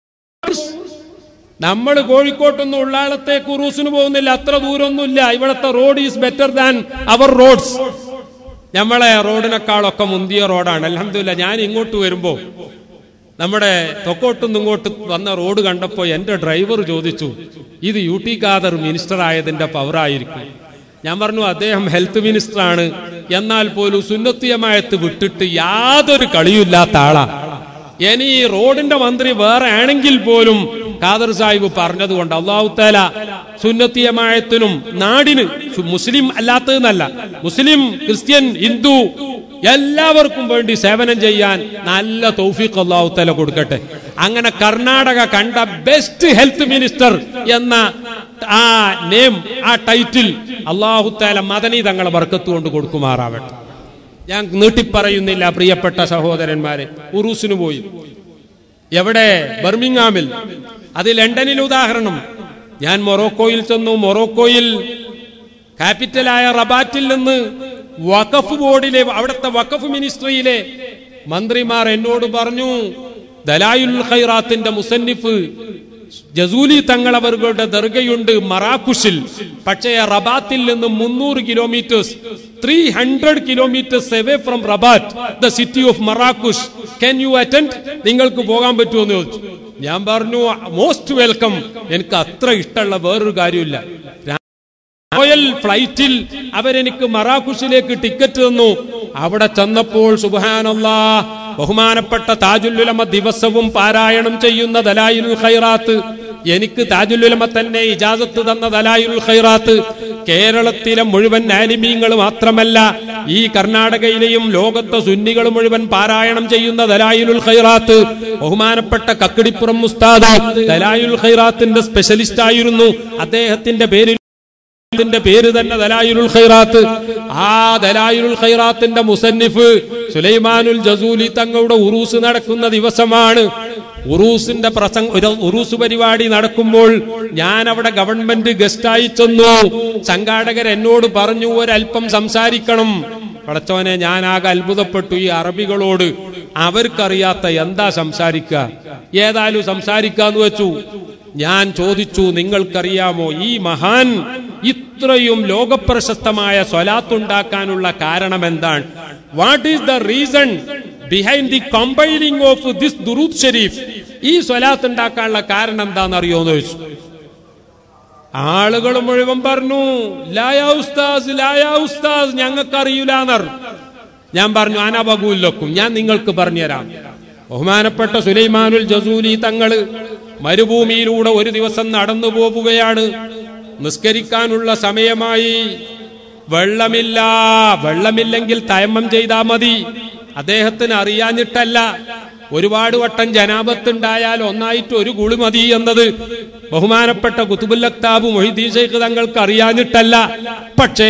നമ്മൾ കോഴിക്കോട്ടൊന്നും ഉള്ളാളത്തേക്ക് ഉറൂസിന് പോകുന്നില്ല അത്ര ദൂരമൊന്നുമില്ല ഇവിടുത്തെ road is better than our roads നമ്മളെ റോഡിനേക്കാളൊക്കെ മുന്തിയ റോഡാണ് അലഹമില്ല ഞാൻ ഇങ്ങോട്ട് വരുമ്പോ നമ്മുടെ തൊക്കോട്ടുനിന്ന് ഇങ്ങോട്ട് വന്ന റോഡ് കണ്ടപ്പോൾ എന്റെ ഡ്രൈവർ ചോദിച്ചു ഇത് യു ടി ഖാദർ മിനിസ്റ്റർ ആയതിന്റെ പവറായിരിക്കും ഞാൻ പറഞ്ഞു അദ്ദേഹം ഹെൽത്ത് മിനിസ്റ്റർ ആണ് എന്നാൽ പോലും സുന്നത്തിയമായത്ത് വിട്ടിട്ട് യാതൊരു കളിയില്ലാത്ത ആളാ ഇനി ഈ റോഡിന്റെ മന്ത്രി വേറെ ആണെങ്കിൽ പോലും ഖാദർ സാഹിബ് പറഞ്ഞതുകൊണ്ട് അള്ളാഹു താല സുന്നത്തിയമായത്തിനും നാടിന് സു- മുസ്ലിം അല്ലാത്തതെന്നല്ല മുസ്ലിം ക്രിസ്ത്യൻ ഹിന്ദു എല്ലാവർക്കും വേണ്ടി സേവനം ചെയ്യാൻ നല്ല തൗഫീഖ് അള്ളാഹു താല കൊടുക്കട്ടെ അങ്ങനെ കർണാടക കണ്ട ബെസ്റ്റ് ഹെൽത്ത് മിനിസ്റ്റർ എന്ന ആ നെയിം ആ ടൈറ്റിൽ അള്ളാഹു താല മദനി തങ്ങളെ വർക്കത്ത് കൊണ്ട് കൊടുക്കുമാറാവട്ടെ ഞാൻ നീട്ടിപ്പറയുന്നില്ല പ്രിയപ്പെട്ട സഹോദരന്മാരെ ഉറൂസിന് പോയി എവിടെ ബർമിംഗാമിൽ അത് ലണ്ടനിൽ ഉദാഹരണം ഞാൻ മൊറോക്കോയിൽ ചെന്നു മൊറോക്കോയിൽ ക്യാപിറ്റലായ റബാറ്റിൽ നിന്ന് വഖഫ് ബോർഡിലെ അവിടുത്തെ വഖഫ് മിനിസ്ട്രിയിലെ മന്ത്രിമാർ എന്നോട് പറഞ്ഞു ദലായുൽ ഖൈറാത്തിന്റെ മുസന്നിഫ് ജസൂലി തങ്ങൾ അവരുടെ ദർഗയുണ്ട് മറാക്കുഷിൽ പക്ഷേ റബാത്തിൽ നിന്ന് മുന്നൂറ് kilometres three hundred kilometres away from Rabat the city of Marrakesh can you attend നിങ്ങൾക്ക് പോകാൻ പറ്റുമോ എന്ന് ചോദിച്ചു ഞാൻ പറഞ്ഞു മോസ്റ്റ് വെൽക്കം എനിക്ക് അത്ര ഇഷ്ടമുള്ള വേറൊരു കാര്യമില്ല റോയൽ ഫ്ലൈറ്റിൽ അവരെനിക്ക് മറാഖുഷിലേക്ക് ടിക്കറ്റ് തന്നു അവിടെ ചെന്നപ്പോൾ സുബാനല്ലാ ബഹുമാനപ്പെട്ട താജുല്ലുലമ ദിവസവും പാരായണം ചെയ്യുന്ന ദലായിലുൽ ഖൈറാത്ത് എനിക്ക് താജുല്ലുലമ തന്നെ ഇജാസത്ത് തന്ന ദലായിലുൽ ഖൈറാത്ത് കേരളത്തിലെ മുഴുവൻ ആലിമീങ്ങൾ മാത്രമല്ല ഈ കർണാടകയിലെയും ലോകത്തെ സുന്നികൾ മുഴുവൻ പാരായണം ചെയ്യുന്ന ദലായിലുൽ ഖൈറാത്ത് ബഹുമാനപ്പെട്ട കക്കിടിപ്പുറം മുസ്താദ് ദലായുൽ ഖൈറാത്തിന്റെ സ്പെഷ്യലിസ്റ്റ് ആയിരുന്നു അദ്ദേഹത്തിന്റെ പേരിൽ ത്തിന്റെ പേര് തന്നെ ദലായുൽ ഖൈറാത്ത് ആ ദലായുൽ ഖൈറാത്തിന്റെ മുസന്നിഫ് സുലൈമാനുൽ ജസൂലി തങ്ങളുടെ ഉറൂസ് നടക്കുന്ന ദിവസമാണ് ഉറൂസിന്റെ പ്രസംഗ ഒരു ഉറൂസ് പരിപാടി നടക്കുമ്പോൾ ഞാൻ അവിടെ ഗവൺമെന്റ് ഗസ്റ്റായി ചെന്നു സംഘാടകർ എന്നോട് പറഞ്ഞു ഒരല്പം സംസാരിക്കണം പടച്ചോനെ ഞാൻ ആകെ അത്ഭുതപ്പെട്ടു ഈ അറബികളോട് അവർക്കറിയാത്ത എന്താ സംസാരിക്കുക ഏതായാലും സംസാരിക്കാന്ന് വെച്ചു ഞാൻ ചോദിച്ചു നിങ്ങൾക്കറിയാമോ ഈ മഹാൻ ഇത്രയും ലോകപ്രശസ്തമായ സ്വലാത്തുണ്ടാക്കാനുള്ള കാരണം എന്താണ് what is the reason behind the compiling of this ദുറൂദ് ഷരീഫ് ഈ സ്വലാത്ത് ഉണ്ടാക്കാനുള്ള കാരണം എന്താണെന്ന് അറിയോന്ന് ചോദിച്ചു ആളുകൾ മുഴുവൻ പറഞ്ഞു ലായാ ഉസ്താസ് ലായാ ഉസ്താസ് ഞങ്ങൾക്ക് അറിയില്ല ഞാൻ പറഞ്ഞു അനബകൂലക്കും ഞാൻ നിങ്ങൾക്ക് പറഞ്ഞുതരാം ബഹുമാനപ്പെട്ട സുലൈമാനുൽ ജസൂലി തങ്ങള് മരുഭൂമിയിലൂടെ ഒരു ദിവസം നടന്നു പോവുകയാണ് നിസ്കരിക്കാനുള്ള സമയമായി വെള്ളമില്ല വെള്ളമില്ലെങ്കിൽ തയമ്മം ചെയ്താ മതി അദ്ദേഹത്തിന് അറിയാഞ്ഞിട്ടല്ല ഒരുപാട് വട്ടം ജനാപത്തുണ്ടായാൽ ഒന്നായിട്ട് ഒരു കുളി മതി എന്നത് ബഹുമാനപ്പെട്ട കുത്തുബുല്ലക്താബ് മൊഹിദ്ദീൻ ഷെയ്ഖ് തങ്ങൾക്ക് അറിയാഞ്ഞിട്ടല്ല പക്ഷേ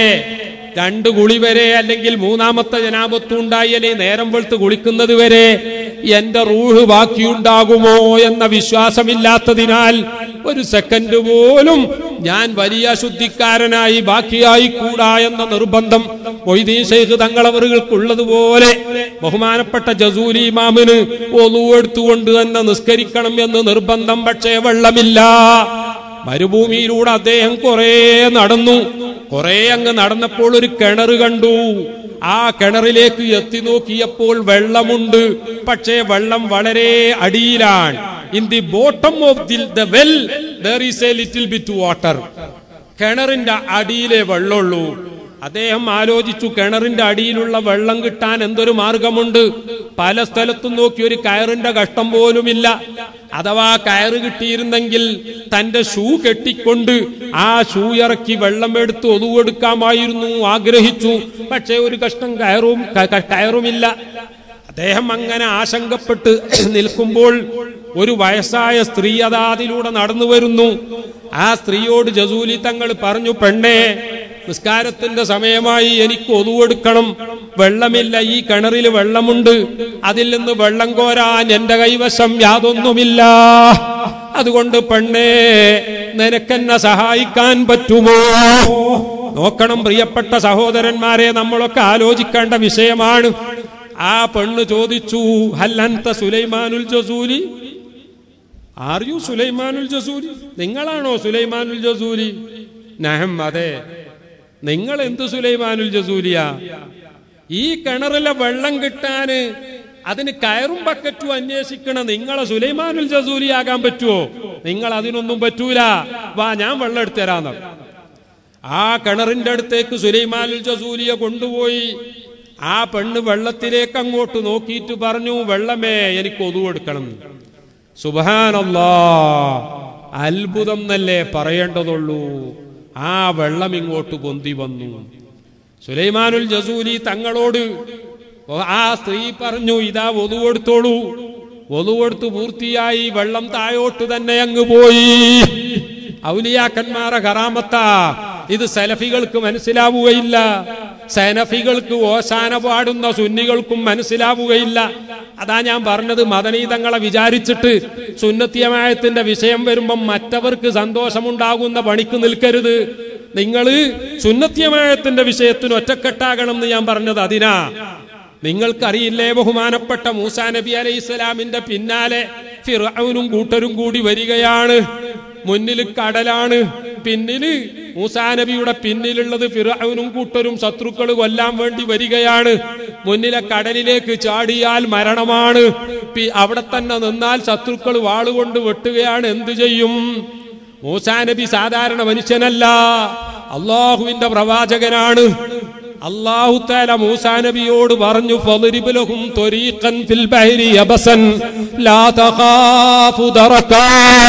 രണ്ട് കുളി വരെ അല്ലെങ്കിൽ മൂന്നാമത്തെ ജനാപത്തും ഉണ്ടായാലേ നേരം വെളുത്ത് കുളിക്കുന്നത് വരെ എന്റെ റൂഹ് ബാക്കിയുണ്ടാകുമോ എന്ന വിശ്വാസമില്ലാത്തതിനാൽ ഒരു സെക്കൻഡ് പോലും ഞാൻ വലിയ ശുദ്ധിക്കാരനായി ബാക്കിയായി കൂടാ എന്ന നിർബന്ധം മൊയ്തീൻ ഷെയ്ഖ് തങ്ങളവറുകൾക്കുള്ളതുപോലെ ബഹുമാനപ്പെട്ട ജസൂലി ഇമാമിന് ഒന്നുവെടുത്തുകൊണ്ട് തന്നെ നിസ്കരിക്കണം എന്ന് നിർബന്ധം പക്ഷേ വെള്ളമില്ല മരുഭൂമിയിലൂടെ അദ്ദേഹം കുറെ നടന്നു കുറെ അങ്ങ് നടന്നപ്പോൾ ഒരു കിണർ കണ്ടു ആ കിണറിലേക്ക് എത്തി നോക്കിയപ്പോൾ വെള്ളമുണ്ട് പക്ഷേ വെള്ളം വളരെ അടിയിലാണ് in the bottom of the the well there is a little bit water കിണറിന്റെ അടിയിലെ വെള്ളമുള്ളൂ അദ്ദേഹം ആലോചിച്ചു കിണറിന്റെ അടിയിലുള്ള വെള്ളം കിട്ടാൻ എന്തൊരു മാർഗമുണ്ട് പല സ്ഥലത്തും നോക്കി ഒരു കയറിന്റെ കഷ്ടം പോലുമില്ല അഥവാ കയറ് കിട്ടിയിരുന്നെങ്കിൽ തന്റെ ഷൂ കെട്ടിക്കൊണ്ട് ആ ഷൂ ഇറക്കി വെള്ളം എടുത്ത് ഒതുവെടുക്കാമായിരുന്നു ആഗ്രഹിച്ചു പക്ഷേ ഒരു കഷ്ടം കയറും ക- ക- കയറുമില്ല അദ്ദേഹം അങ്ങനെ ആശങ്കപ്പെട്ട് നിൽക്കുമ്പോൾ ഒരു വയസ്സായ സ്ത്രീ അതാ അതിലൂടെ നടന്നു വരുന്നു ആ സ്ത്രീയോട് ജസൂലി തങ്ങൾ പറഞ്ഞു പെണ്ണേ നിസ്കാരത്തിന്റെ സമയമായി എനിക്ക് ഒതുവെടുക്കണം വെള്ളമില്ല ഈ കിണറിൽ വെള്ളമുണ്ട് അതിൽ നിന്ന് വെള്ളം കോരാൻ എന്റെ കൈവശം യാതൊന്നുമില്ല അതുകൊണ്ട് പെണ്ണേ നിനക്കെന്നെ സഹായിക്കാൻ പറ്റുമോ നോക്കണം പ്രിയപ്പെട്ട സഹോദരന്മാരെ നമ്മളൊക്കെ ആലോചിക്കേണ്ട വിഷയമാണ് ആ പെണ്ണ് ചോദിച്ചു ഹല്ലന്ത Sulaimanul Jazuli are you Sulaimanul Jazuli നിങ്ങളാണോ സുലൈമാനുൽ ജസൂലി നഹം അതെ നിങ്ങൾ എന്ത് സുലൈമാനുൽ ജസൂലിയ ഈ കിണറിലെ വെള്ളം കിട്ടാന് അതിന് കയറും ബക്കറ്റും അന്വേഷിക്കണ നിങ്ങളെ സുലൈമാനുൽ ജസൂലി ആകാൻ പറ്റുമോ നിങ്ങൾ അതിനൊന്നും പറ്റൂല വാ ഞാൻ വെള്ളം എടുത്തു തരാന്ന് ആ കിണറിന്റെ അടുത്തേക്ക് സുലൈമാനുൽ ജസൂലിയെ കൊണ്ടുപോയി ആ പെണ്ണ് വെള്ളത്തിലേക്ക് അങ്ങോട്ട് നോക്കിയിട്ട് പറഞ്ഞു വെള്ളമേ എനിക്ക് ഒതുവെടുക്കണം സുബാനല്ലാ അത്ഭുതം എന്നല്ലേ പറയേണ്ടതുള്ളൂ ആ വെള്ളം ഇങ്ങോട്ട് പൊന്തി വന്നു സുലൈമാനുൽ ജസൂലി തങ്ങളോട് ആ സ്ത്രീ പറഞ്ഞു ഇതാ ഒതു കൊടുത്തോളൂ ഒതു കൊടുത്ത് പൂർത്തിയായി വെള്ളം താഴോട്ട് തന്നെ അങ്ങ് പോയി ഔലിയാക്കന്മാരെ കറാമത്ത ഇത് സലഫികൾക്ക് മനസ്സിലാവുകയില്ല സനഫികൾക്ക് ഓശാന പാടുന്ന സുന്നികൾക്കും മനസ്സിലാവുകയില്ല അതാ ഞാൻ പറഞ്ഞത് മദനീതങ്ങളെ വിചാരിച്ചിട്ട് സുന്നത്തിയമായത്തിന്റെ വിഷയം വരുമ്പം മറ്റവർക്ക് സന്തോഷമുണ്ടാകുന്ന പണിക്ക് നിൽക്കരുത് നിങ്ങള് സുന്നത്തിയമായത്തിന്റെ വിഷയത്തിന് ഒറ്റക്കെട്ടാകണം എന്ന് ഞാൻ പറഞ്ഞത് അതിനാ നിങ്ങൾക്കറിയില്ലേ ബഹുമാനപ്പെട്ട മൂസാ നബി അലൈഹി സ്വലാമിന്റെ പിന്നാലെ ഫിറൌനും കൂട്ടരും കൂടി വരികയാണ് മുന്നിൽ കടലാണ് പിന്നില് മൂസാ നബിയുടെ പിന്നിലുള്ളത് ഫിറൌനും കൂട്ടരും ശത്രുക്കൾ കൊല്ലാൻ വേണ്ടി വരികയാണ് മുന്നിലെ കടലിലേക്ക് ചാടിയാൽ മരണമാണ് പി- അവിടെ തന്നെ നിന്നാൽ ശത്രുക്കൾ വാളുകൊണ്ട് വെട്ടുകയാണ് എന്തു ചെയ്യും മൂസാ നബി സാധാരണ മനുഷ്യനല്ല അള്ളാഹുവിന്റെ പ്രവാചകനാണ് അള്ളാഹു താല മൂസാ നബിയോട് പറഞ്ഞു ഫളിരിബ് ലഹും ത്വരീഖൻ ഫിൽ ബഹരി യബസൻ ലാ തഖാഫു ദറകാ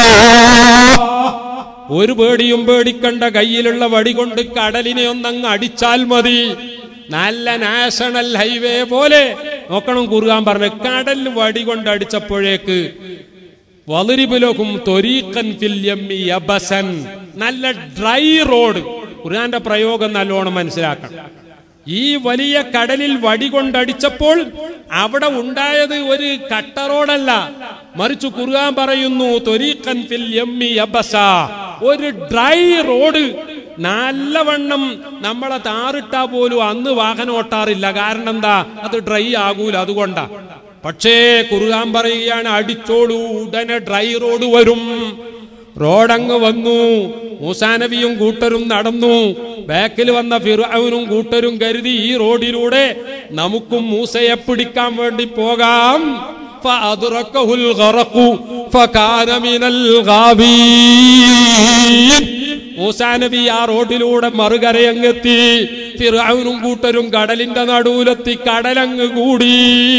ഒരു പേടിയും പേടിക്കണ്ട കയ്യിലുള്ള വടി കൊണ്ട് കടലിനെ ഒന്നങ്ങ് അടിച്ചാൽ മതി നല്ല നാഷണൽ ഹൈവേ പോലെ നോക്കണം കുറുകാൻ പറഞ്ഞു കടലിൽ വടി കൊണ്ട് അടിച്ചപ്പോഴേക്ക് വളിരിബുലഹും ത്വരീഖൻ ഫിൽ യമ്മി യബസൻ നല്ല ഡ്രൈ റോഡ് ഖുർആന്റെ പ്രയോഗം നല്ലോണം മനസ്സിലാക്കണം ഈ വലിയ കടലിൽ വടി കൊണ്ടടിച്ചപ്പോൾ അവിടെ ഉണ്ടായത് ഒരു കട്ട റോഡല്ല മറിച്ച് ഖുർആൻ പറയുന്നു ത്വരീഖൻ ഫിൽ യമ്മി യബസ ഒരു ഡ്രൈ റോഡ് നല്ലവണ്ണം നമ്മളെ താറിട്ടാ പോലും അന്ന് വാഹനം ഓട്ടാറില്ല കാരണം എന്താ അത് ഡ്രൈ ആകൂല അതുകൊണ്ടാ പക്ഷേ ഖുർആൻ പറയുകയാണ് അടിച്ചോളൂ ഉടനെ ഡ്രൈ റോഡ് വരും റോഡങ്ങ് വന്നു മൂസാനബിയും കൂട്ടരും നടന്നു ബാക്കിൽ വന്ന ഫിറൌനും കൂട്ടരും കരുതി ഈ റോഡിലൂടെ നമുക്കും മൂസയെ പിടിക്കാൻ വേണ്ടി പോകാം فأدركه الغرق فكان من الغابين മൂസാ നബി ആ റോഡിലൂടെ മറുകരയങ്ങെത്തി ഫിർഔനും കൂട്ടരും കടലിന്റെ നടുവിലെത്തി കടലങ്ങ് കൂടി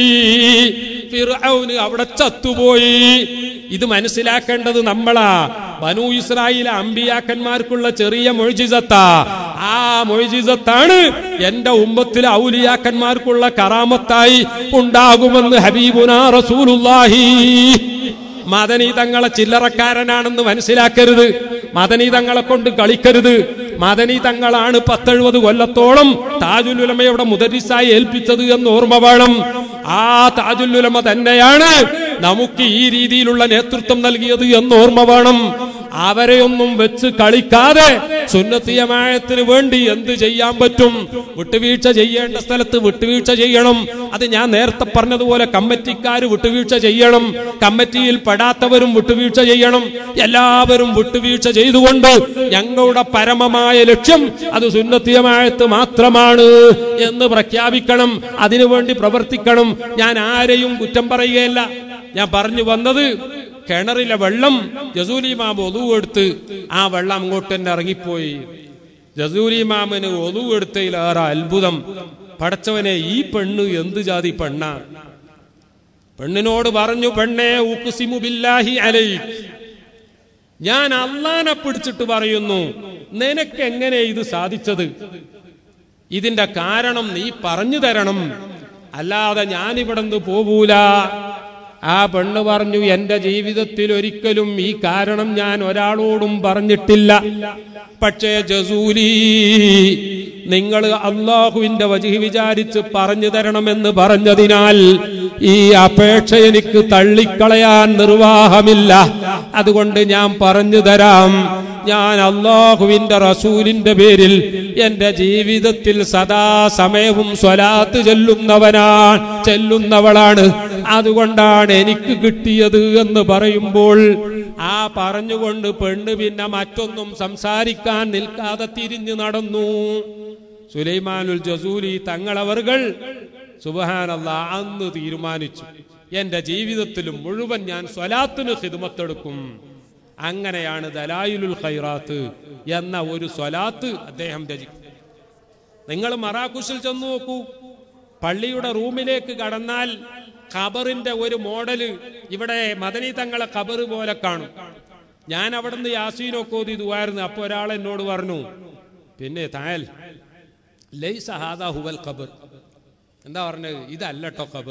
ഫിർഔന് അവിടെ ചത്തുപോയി ഇത് മനസ്സിലാക്കേണ്ടത് നമ്മളാ ബനു ഇസ്രായേൽ അമ്പിയാക്കന്മാർക്കുള്ള ചെറിയ മൊഴിജിസത്താ ആ മൊഴിജിസത്താണ് എന്റെ ഉമ്മത്തിലെ ഔലിയാക്കന്മാർക്കുള്ള കറാമത്തായി ഉണ്ടാകുമെന്ന് ഹബീബുനാ റസൂലുള്ളാഹി മദനി തങ്ങളെ ചില്ലറക്കാരനാണെന്ന് മനസ്സിലാക്കരുത് മദനി തങ്ങളെ കൊണ്ട് കളിക്കരുത് മദനി തങ്ങളാണ് പത്തെഴുപത് കൊല്ലത്തോളം താജുലുലമയുടെ മുദരിസായി ഏൽപ്പിച്ചത് എന്ന് ഓർമ്മ വേണം ആ താജുലുലമ തന്നെയാണ് നമുക്ക് ഈ രീതിയിലുള്ള നേതൃത്വം നൽകിയത് എന്ന് ഓർമ്മ വേണം അവരെയൊന്നും വെച്ച് കളിക്കാതെ സുന്നത്തിയമായത്തിന് വേണ്ടി എന്ത് ചെയ്യാൻ പറ്റും വിട്ടുവീഴ്ച ചെയ്യേണ്ട സ്ഥലത്ത് വിട്ടുവീഴ്ച ചെയ്യണം അത് ഞാൻ നേരത്തെ പറഞ്ഞതുപോലെ കമ്മിറ്റിക്കാർ വിട്ടുവീഴ്ച ചെയ്യണം കമ്മിറ്റിയിൽ പെടാത്തവരും വിട്ടുവീഴ്ച ചെയ്യണം എല്ലാവരും വിട്ടുവീഴ്ച ചെയ്തുകൊണ്ട് ഞങ്ങളുടെ പരമമായ ലക്ഷ്യം അത് സുന്നത്തിയമായത്ത് മാത്രമാണ് എന്ന് പ്രഖ്യാപിക്കണം അതിനുവേണ്ടി പ്രവർത്തിക്കണം ഞാൻ ആരെയും കുറ്റം പറയുകയല്ല ഞാൻ പറഞ്ഞു വന്നത് കിണറിലെ വെള്ളം ജസൂലിമാം ഒതുവെടുത്ത് ആ വെള്ളം അങ്ങോട്ട് തന്നെ ഇറങ്ങിപ്പോയി ജസൂലിമാമന് ഒതുവെടുത്തതിലേറെ അത്ഭുതം പടച്ചവനെ ഈ പെണ്ണ് എന്ത് ജാതി പെണ്ണാ പെണ്ണിനോട് പറഞ്ഞു പെണ്ണേ ഉക്കുസിമു ബില്ലാഹി അലൈ ഞാൻ അള്ളാനെ പിടിച്ചിട്ട് പറയുന്നു നിനക്ക് എങ്ങനെ ഇത് സാധിച്ചത് ഇതിന്റെ കാരണം നീ പറഞ്ഞു തരണം അല്ലാതെ ഞാൻ ഇവിടുന്ന് പോകൂല ആ പെണ്ണ് പറഞ്ഞു എന്റെ ജീവിതത്തിൽ ഒരിക്കലും ഈ കാരണം ഞാൻ ഒരാളോടും പറഞ്ഞിട്ടില്ല പക്ഷേ ജസൂലി നിങ്ങൾ അള്ളാഹുവിന്റെ വജി വിചാരിച്ച് പറഞ്ഞു തരണമെന്ന് പറഞ്ഞതിനാൽ ഈ അപേക്ഷ എനിക്ക് തള്ളിക്കളയാൻ നിർവാഹമില്ല അതുകൊണ്ട് ഞാൻ പറഞ്ഞു തരാം ഞാൻ അള്ളാഹുവിന്റെ റസൂലിന്റെ പേരിൽ എന്റെ ജീവിതത്തിൽ സദാ സമയവും സ്വലാത്ത് ചെല്ലുന്നവനാണ് ചെല്ലുന്നവളാണ് അതുകൊണ്ടാണ് എനിക്ക് കിട്ടിയത് എന്ന് പറയുമ്പോൾ ആ പറഞ്ഞുകൊണ്ട് പെണ്ണ് പിന്നെ മറ്റൊന്നും സംസാരിക്കാൻ നിൽക്കാതെ തിരിഞ്ഞു നടന്നു സുലൈമാനുൽ ജസൂലി തങ്ങളവറുകൾ സുബഹാനല്ല അന്ന് തീരുമാനിച്ചു എന്റെ ജീവിതത്തിലും മുഴുവൻ ഞാൻ സ്വലാത്തിന് ഹിദ്മത്തെടുക്കും അങ്ങനെയാണ് ദലായിലുൽ ഖൈറാത്ത് എന്ന ഒരു സ്വലാത്ത് അദ്ദേഹം രചിക്കും നിങ്ങൾ മറാക്കുശിൽ ചെന്ന് നോക്കൂ പള്ളിയുടെ റൂമിലേക്ക് കടന്നാൽ ഖബറിന്റെ ഒരു മോഡല് ഇവിടെ മദനി തങ്ങളെ ഖബറ് പോലെ കാണും ഞാൻ അവിടുന്ന് യാസീനൊക്കെ ഓതി ഇതുവായിരുന്നു അപ്പൊ ഒരാൾ എന്നോട് പറഞ്ഞു പിന്നെ തായൽ ലൈസ ഹാദാ ഹുവൽ ഖബർ എന്താ പറഞ്ഞത് ഇതല്ലട്ടോ ഖബർ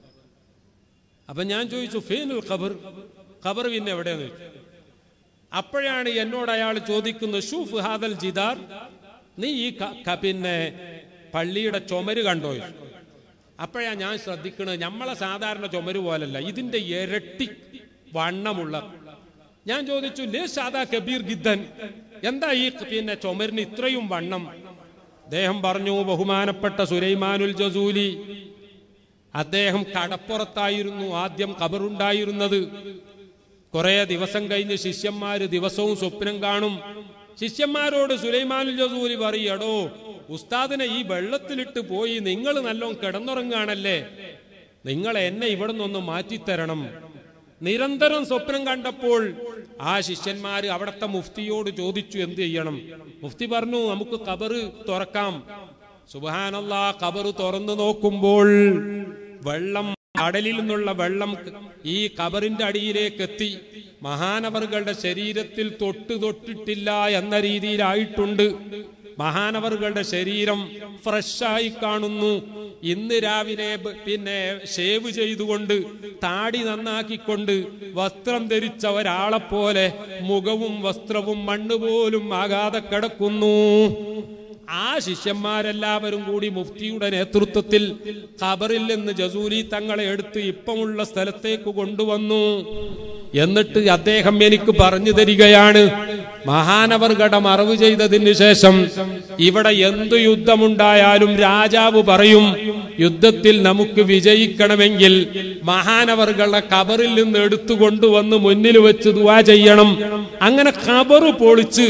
അപ്പൊ ഞാൻ ചോദിച്ചു ഫീനുൽ ഖബർ ഖബർ പിന്നെ എവിടെയെന്ന് ചോദിച്ചു അപ്പോഴാണ് എന്നോട് അയാൾ ചോദിക്കുന്നത് ഷൂഫ് ഹാദൽ ജിദാർ നീ ഈ ക- ക- പിന്നെ പള്ളിയുടെ ചുമര് കണ്ടോ അപ്പോഴാ ഞാൻ ശ്രദ്ധിക്കുന്നത് നമ്മളെ സാധാരണ ചുമര് പോലല്ല ഇതിന്റെ ഇരട്ടി വണ്ണമുള്ള ഞാൻ ചോദിച്ചു ലേ സാദാ കബീർ ഗിദ്ദൻ എന്താ ഈ പിന്നെ ചുമരിന് ഇത്രയും വണ്ണം അദ്ദേഹം പറഞ്ഞു ബഹുമാനപ്പെട്ട സുലൈമാനുൽ ജസൂലി അദ്ദേഹം കടപ്പുറത്തായിരുന്നു ആദ്യം കബറുണ്ടായിരുന്നത് കുറെ ദിവസം കഴിഞ്ഞ് ശിഷ്യന്മാര് ദിവസവും സ്വപ്നം കാണും ശിഷ്യന്മാരോട് സുലൈമാനുൽ ജസൂരി പറയടോ ഉസ്താദിനെ ഈ വെള്ളത്തിലിട്ട് പോയി നിങ്ങൾ നല്ലോണം കിടന്നുറങ്ങാണല്ലേ നിങ്ങൾ എന്നെ ഇവിടെ നിന്നൊന്ന് മാറ്റിത്തരണം നിരന്തരം സ്വപ്നം കണ്ടപ്പോൾ ആ ശിഷ്യന്മാര് അവിടത്തെ മുഫ്തിയോട് ചോദിച്ചു എന്ത് ചെയ്യണം മുഫ്തി പറഞ്ഞു നമുക്ക് കബറ് തുറക്കാം സുബാനല്ല കബറ് തുറന്നു നോക്കുമ്പോൾ വെള്ളം കടലിൽ നിന്നുള്ള വെള്ളം ഈ കബറിന്റെ അടിയിലേക്ക് എത്തി മഹാനവറുകളുടെ ശരീരത്തിൽ തൊട്ട് തൊട്ടിട്ടില്ല എന്ന രീതിയിലായിട്ടുണ്ട് മഹാനവറുകളുടെ ശരീരം ഫ്രഷായി കാണുന്നു ഇന്ന് രാവിലെ ബ- പിന്നെ ഷേവ് ചെയ്തുകൊണ്ട് താടി നന്നാക്കിക്കൊണ്ട് വസ്ത്രം ധരിച്ച ഒരാളെ പോലെ മുഖവും വസ്ത്രവും മണ്ണ് പോലും ആകാതെ കിടക്കുന്നു ആ ശിഷ്യന്മാരെല്ലാവരും കൂടി മുഫ്തിയുടെ നേതൃത്വത്തിൽ ഖബറിൽ നിന്ന് ജസൂലി തങ്ങളെ എടുത്ത് ഇപ്പമുള്ള സ്ഥലത്തേക്ക് കൊണ്ടുവന്നു എന്നിട്ട് അദ്ദേഹം എനിക്ക് പറഞ്ഞു തരികയാണ് മഹാനവർഗട മറവ് ചെയ്തതിന് ശേഷം ഇവിടെ എന്തു യുദ്ധമുണ്ടായാലും രാജാവ് പറയും യുദ്ധത്തിൽ നമുക്ക് വിജയിക്കണമെങ്കിൽ മഹാനവർകളുടെ ഖബറിൽ നിന്ന് എടുത്തു കൊണ്ടുവന്ന് മുന്നിൽ വെച്ച് ദുവാ ചെയ്യണം അങ്ങനെ ഖബറ് പൊളിച്ച്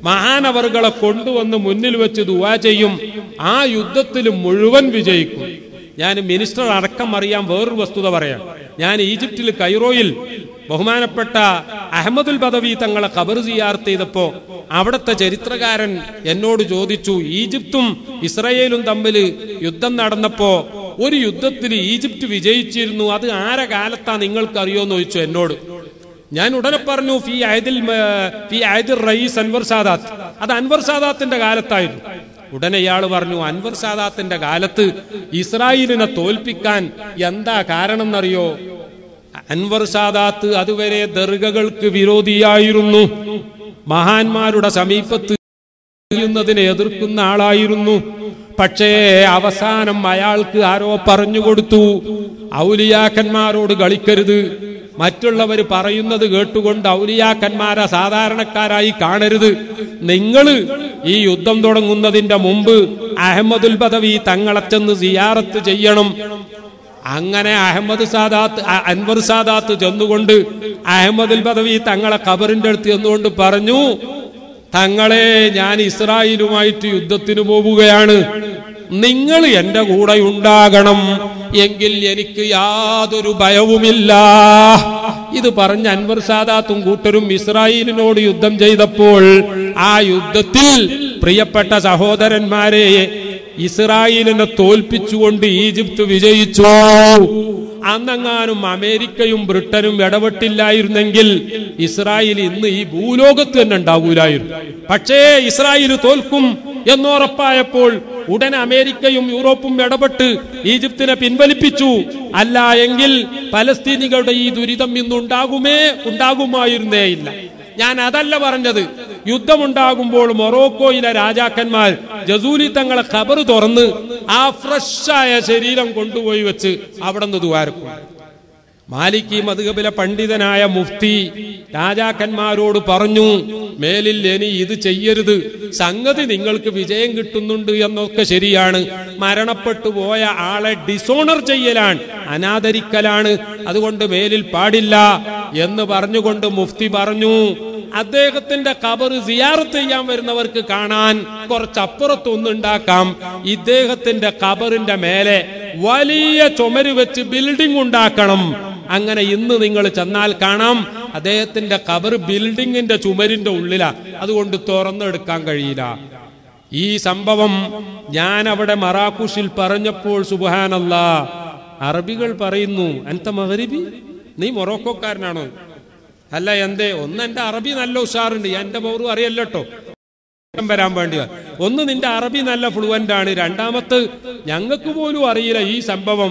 മഹാനവറുകളെ കൊണ്ടുവന്ന് മുന്നിൽ വെച്ച് ദുവാ ചെയ്യും ആ യുദ്ധത്തിൽ മുഴുവൻ വിജയിക്കും ഞാൻ മിനിസ്റ്റർ അടക്കം അറിയാൻ വേറൊരു വസ്തുത പറയാം ഞാൻ ഈജിപ്തിൽ കൈറോയിൽ ബഹുമാനപ്പെട്ട അഹമ്മദുൽ ബദവി തങ്ങളെ ഖബർ സിയാർത്ത് ചെയ്തപ്പോ അവിടുത്തെ ചരിത്രകാരൻ എന്നോട് ചോദിച്ചു ഈജിപ്തും ഇസ്രയേലും തമ്മിൽ യുദ്ധം നടന്നപ്പോ ഒരു യുദ്ധത്തിൽ ഈജിപ്ത് വിജയിച്ചിരുന്നു അത് ആരെ കാലത്താ നിങ്ങൾക്ക് അറിയോന്ന് ചോദിച്ചു എന്നോട് ഞാൻ ഉടനെ പറഞ്ഞു ഫി ആയതിൽ ഫി ആയതിൽ റയീസ് അൻവർ സാദാത്ത് അത് അൻവർ സാദാത്തിന്റെ കാലത്തായിരുന്നു ഉടനെ ഇയാൾ പറഞ്ഞു അൻവർ സാദാത്തിന്റെ കാലത്ത് ഇസ്രായേലിനെ തോൽപ്പിക്കാൻ എന്താ കാരണം എന്നറിയോ അൻവർ സാദാത്ത് അതുവരെ ദർഗകൾക്ക് വിരോധിയായിരുന്നു മഹാന്മാരുടെ സമീപത്ത് ചെയ്യുന്നതിനെ എതിർക്കുന്ന ആളായിരുന്നു പക്ഷേ അവസാനം അയാൾക്ക് ആരോ പറഞ്ഞു കൊടുത്തു ഔലിയാക്കന്മാരോട് കളിക്കരുത് മറ്റുള്ളവർ പറയുന്നത് കേട്ടുകൊണ്ട് ഔലിയാക്കന്മാരെ സാധാരണക്കാരായി കാണരുത് നിങ്ങൾ ഈ യുദ്ധം തുടങ്ങുന്നതിന്റെ മുമ്പ് അഹമ്മദുൽ ബദവി തങ്ങളെ ചെന്ന് സിയാറത്ത് ചെയ്യണം അങ്ങനെ അഹമ്മദ് സാദാത്ത് അ- അൻവർ സാദാത്ത് ചെന്നുകൊണ്ട് അഹമ്മദുൽ ബദവി തങ്ങളെ ഖബറിന്റെ അടുത്ത് ചെന്നുകൊണ്ട് പറഞ്ഞു തങ്ങളെ ഞാൻ ഇസ്രായേലുമായിട്ട് യുദ്ധത്തിന് പോവുകയാണ് നിങ്ങൾ എന്റെ കൂടെ ഉണ്ടാകണം എങ്കിൽ എനിക്ക് യാതൊരു ഭയവുമില്ല ഇത് പറഞ്ഞ അൻവർ സാദാത്തും കൂട്ടരും ഇസ്രായേലിനോട് യുദ്ധം ചെയ്തപ്പോൾ ആ യുദ്ധത്തിൽ പ്രിയപ്പെട്ട സഹോദരന്മാരെ ഇസ്രായേലിനെ തോൽപ്പിച്ചുകൊണ്ട് ഈജിപ്ത് വിജയിച്ചു അന്നെങ്ങാനും അമേരിക്കയും ബ്രിട്ടനും ഇടപെട്ടില്ലായിരുന്നെങ്കിൽ ഇസ്രായേൽ ഇന്ന് ഈ ഭൂലോകത്ത് തന്നെ ഉണ്ടാവൂലായിരുന്നു പക്ഷേ ഇസ്രായേൽ തോൽക്കും എന്നുറപ്പായപ്പോൾ ഉടൻ അമേരിക്കയും യൂറോപ്പും ഇടപെട്ട് ഈജിപ്തിനെ പിൻവലിപ്പിച്ചു അല്ല എങ്കിൽ പലസ്തീനികളുടെ ഈ ദുരിതം ഇന്നുണ്ടാകുമേ ഉണ്ടാകുമായിരുന്നേ ഇല്ല ഞാൻ അതല്ല പറഞ്ഞത് യുദ്ധമുണ്ടാകുമ്പോൾ മൊറോക്കോയിലെ രാജാക്കന്മാർ ജസൂലി തങ്ങളെ ഖബർ തുറന്ന് ആ ഫ്രഷായ ശരീരം കൊണ്ടുപോയി വെച്ച് അവിടെ നിന്ന് ദ്വാരക്കും മാലിക്കി മധുകബിലെ പണ്ഡിതനായ മുഫ്തി രാജാക്കന്മാരോട് പറഞ്ഞു മേലിൽ ഇനി ഇത് ചെയ്യരുത് സംഗതി നിങ്ങൾക്ക് വിജയം കിട്ടുന്നുണ്ട് എന്നൊക്കെ ശരിയാണ് മരണപ്പെട്ടു പോയ ആളെ ഡിസോണർ ചെയ്യലാണ് അനാദരിക്കലാണ് അതുകൊണ്ട് മേലിൽ പാടില്ല എന്ന് പറഞ്ഞുകൊണ്ട് മുഫ്തി പറഞ്ഞു അദ്ദേഹത്തിന്റെ കബർ സിയാറത്ത് ചെയ്യാൻ വരുന്നവർക്ക് കാണാൻ കുറച്ചപ്പുറത്ത് ഒന്നുണ്ടാക്കാം ഇദ്ദേഹത്തിന്റെ കബറിന്റെ മേലെ വലിയ ചുമര് വെച്ച് ബിൽഡിംഗ് ഉണ്ടാക്കണം അങ്ങനെ ഇന്ന് നിങ്ങൾ ചെന്നാൽ കാണാം അദ്ദേഹത്തിന്റെ കബർ ബിൽഡിങ്ങിന്റെ ചുമരിന്റെ ഉള്ളിലാ അതുകൊണ്ട് തുറന്നെടുക്കാൻ കഴിയില്ല ഈ സംഭവം ഞാൻ അവിടെ മറാക്കുഷിൽ പറഞ്ഞപ്പോൾ സുബാനല്ല അറബികൾ പറയുന്നു അൻത മഹരിബി നീ മൊറോക്കോക്കാരനാണോ അല്ല എന്തേ ഒന്ന് എന്റെ അറബി നല്ല ഉഷാറുണ്ട് എന്റെ പൗറും അറിയല്ലോ വരാൻ വേണ്ടിയാ ഒന്ന് നിന്റെ അറബി നല്ല ഫ്ലുവന്റ് ആണ് രണ്ടാമത്ത് ഞങ്ങൾക്ക് പോലും അറിയില്ല ഈ സംഭവം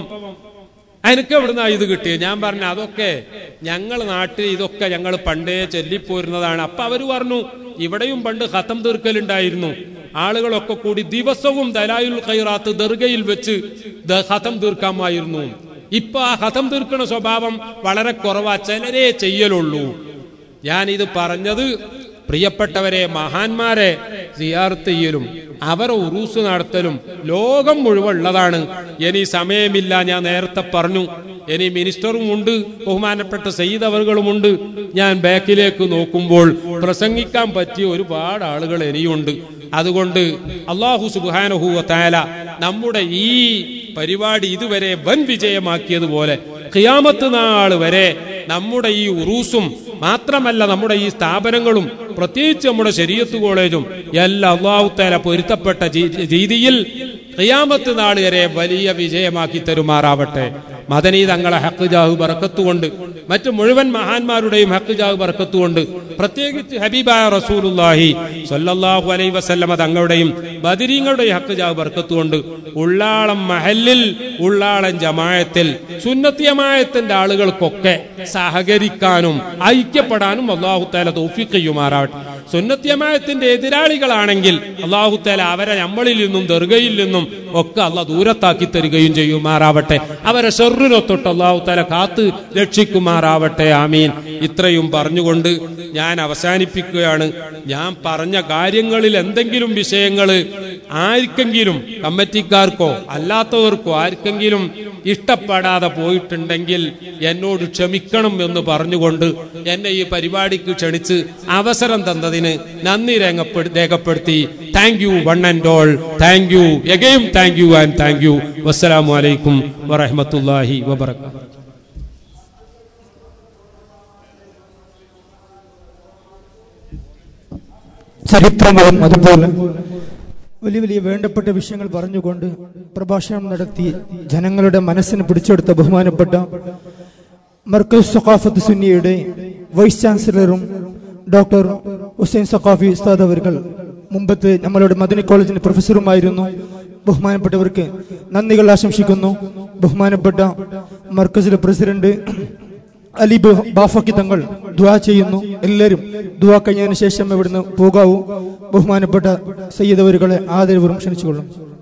എനിക്ക് എവിടുന്നാ ഇത് കിട്ടിയത് ഞാൻ പറഞ്ഞു അതൊക്കെ ഞങ്ങൾ നാട്ടിൽ ഇതൊക്കെ ഞങ്ങൾ പണ്ടേ ചൊല്ലിപ്പോരുന്നതാണ് അപ്പൊ അവര് പറഞ്ഞു ഇവിടെയും പണ്ട് ഹത്തം തീർക്കലുണ്ടായിരുന്നു ആളുകളൊക്കെ കൂടി ദിവസവും ദലായുൽ ഖൈറാത്ത് ദർഗയിൽ വെച്ച് ദ- ഹത്തം തീർക്കാമായിരുന്നു ഇപ്പൊ ആ ഹതം തീർക്കണ സ്വഭാവം വളരെ കുറവാ ചിലരേ ചെയ്യലുള്ളൂ ഞാൻ ഇത് പറഞ്ഞത് പ്രിയപ്പെട്ടവരെ മഹാന്മാരെ സിയാർത്ത് ചെയ്യലും അവരെ ഉറൂസ് നടത്തലും ലോകം മുഴുവൻ ഉള്ളതാണ് ഇനി സമയമില്ല ഞാൻ നേരത്തെ പറഞ്ഞു ഇനി മിനിസ്റ്ററും ഉണ്ട് ബഹുമാനപ്പെട്ട സയ്യിദ് അവറുകളുമുണ്ട് ഞാൻ ബാക്കിലേക്ക് നോക്കുമ്പോൾ പ്രസംഗിക്കാൻ പറ്റിയ ഒരുപാട് ആളുകൾ ഇനിയുണ്ട് അതുകൊണ്ട് അള്ളാഹു സുബാനഹുവ താല നമ്മുടെ ഈ പരിപാടി ഇതുവരെ വൻ വിജയമാക്കിയതുപോലെ ഖിയാമത്ത് നാൾ വരെ നമ്മുടെ ഈ ഉറൂസും മാത്രമല്ല നമ്മുടെ ഈ സ്ഥാപനങ്ങളും പ്രത്യേകിച്ച് നമ്മുടെ ശരീരത്ത് കോളേജും എല്ലാ അള്ളാഹുത്താല പൊരുത്തപ്പെട്ട ജീ- രീതിയിൽ ഖിയാമത്ത് നാൾ വരെ വലിയ വിജയമാക്കി തരുമാറാവട്ടെ മദനി തങ്ങളെ ഹക്ക് ജാഹു ബറക്കത്തുകൊണ്ട് മറ്റു മുഴുവൻ മഹാന്മാരുടെയും ഹക്ക് ജാഹു ബറക്കത്തുകൊണ്ട് പ്രത്യേകിച്ച് ഹബീബായ റസൂലുല്ലാഹി സല്ലല്ലാഹു അലൈഹി വസല്ലമ തങ്ങളുടെയും ബദിരീങ്ങളുടെയും ഹക്ക് ജാഹു ബറക്കത്തുകൊണ്ട് ഉള്ളാളം മഹല്ലിൽ ഉള്ളാളം ജമായത്തിൽ സുന്നത്തിയമായത്തിന്റെ ആളുകൾക്കൊക്കെ സഹകരിക്കാനും ഐക്യപ്പെടാനും അള്ളാഹു താല തോഫിക്ക് ചെയ്യുമാറാവട്ടെ സുന്നത്തിയമായത്തിന്റെ എതിരാളികളാണെങ്കിൽ അള്ളാഹു താല അവരെ നമ്മളിൽ നിന്നും ദർഗയിൽ നിന്നും ഒക്കെ അല്ല ദൂരത്താക്കി തരികയും ചെയ്യുമാറാവട്ടെ അവരെ ഷെറിനെ തൊട്ട് അള്ളാഹു താല കാത്ത് രക്ഷിക്കുമാറാവട്ടെ ആമീൻ ഇത്രയും പറഞ്ഞുകൊണ്ട് ഞാൻ അവസാനിപ്പിക്കുകയാണ് ഞാൻ പറഞ്ഞ കാര്യങ്ങളിൽ എന്തെങ്കിലും വിഷയങ്ങൾ ആർക്കെങ്കിലും കമ്മിറ്റിക്കാർക്കോ അല്ലാത്തവർക്കോ ആർക്കെങ്കിലും ഇഷ്ടപ്പെടാതെ പോയിട്ടുണ്ടെങ്കിൽ എന്നോട് ക്ഷമിക്കണം എന്ന് പറഞ്ഞുകൊണ്ട് എന്നെ ഈ പരിപാടിക്ക് ക്ഷണിച്ച് അവസരം തന്നതിന് നന്ദി രേഖപ്പെ- രേഖപ്പെടുത്തി thank you one and all thank you again thank you and thank you വസ്സലാമു അലൈക്കും വറഹമത്തല്ലാഹി വബർക്കാത്തു ചരിത്രങ്ങളും അതുപോലെ വലിയ വലിയ വേണ്ടപ്പെട്ട വിഷയങ്ങൾ പറഞ്ഞുകൊണ്ട് പ്രഭാഷണം നടത്തി ജനങ്ങളുടെ മനസ്സിന് പിടിച്ചെടുത്ത ബഹുമാനപ്പെട്ട മർക്കസ് സഖാഫത്ത് സുന്നിയുടെ വൈസ് ചാൻസലറും ഡോക്ടർ ഹുസൈൻ സഖാഫി ഉസ്താദ് അവർകൾ മുമ്പത്ത് നമ്മളുടെ മദനി കോളേജിന്റെ പ്രൊഫസറുമായിരുന്നു ബഹുമാനപ്പെട്ടവർക്ക് നന്ദികൾ ആശംസിക്കുന്നു ബഹുമാനപ്പെട്ട മർക്കസിലെ പ്രസിഡന്റ് അലി ബ- ബാഫക്കി തങ്ങൾ ദുആ ചെയ്യുന്നു എല്ലാവരും ദുആ കഴിഞ്ഞതിന് ശേഷം ഇവിടുന്ന് പോകാവൂ ബഹുമാനപ്പെട്ട സയ്യിദ് അവരുകളെ ആദരവരും ക്ഷണിച്ചുകൊള്ളും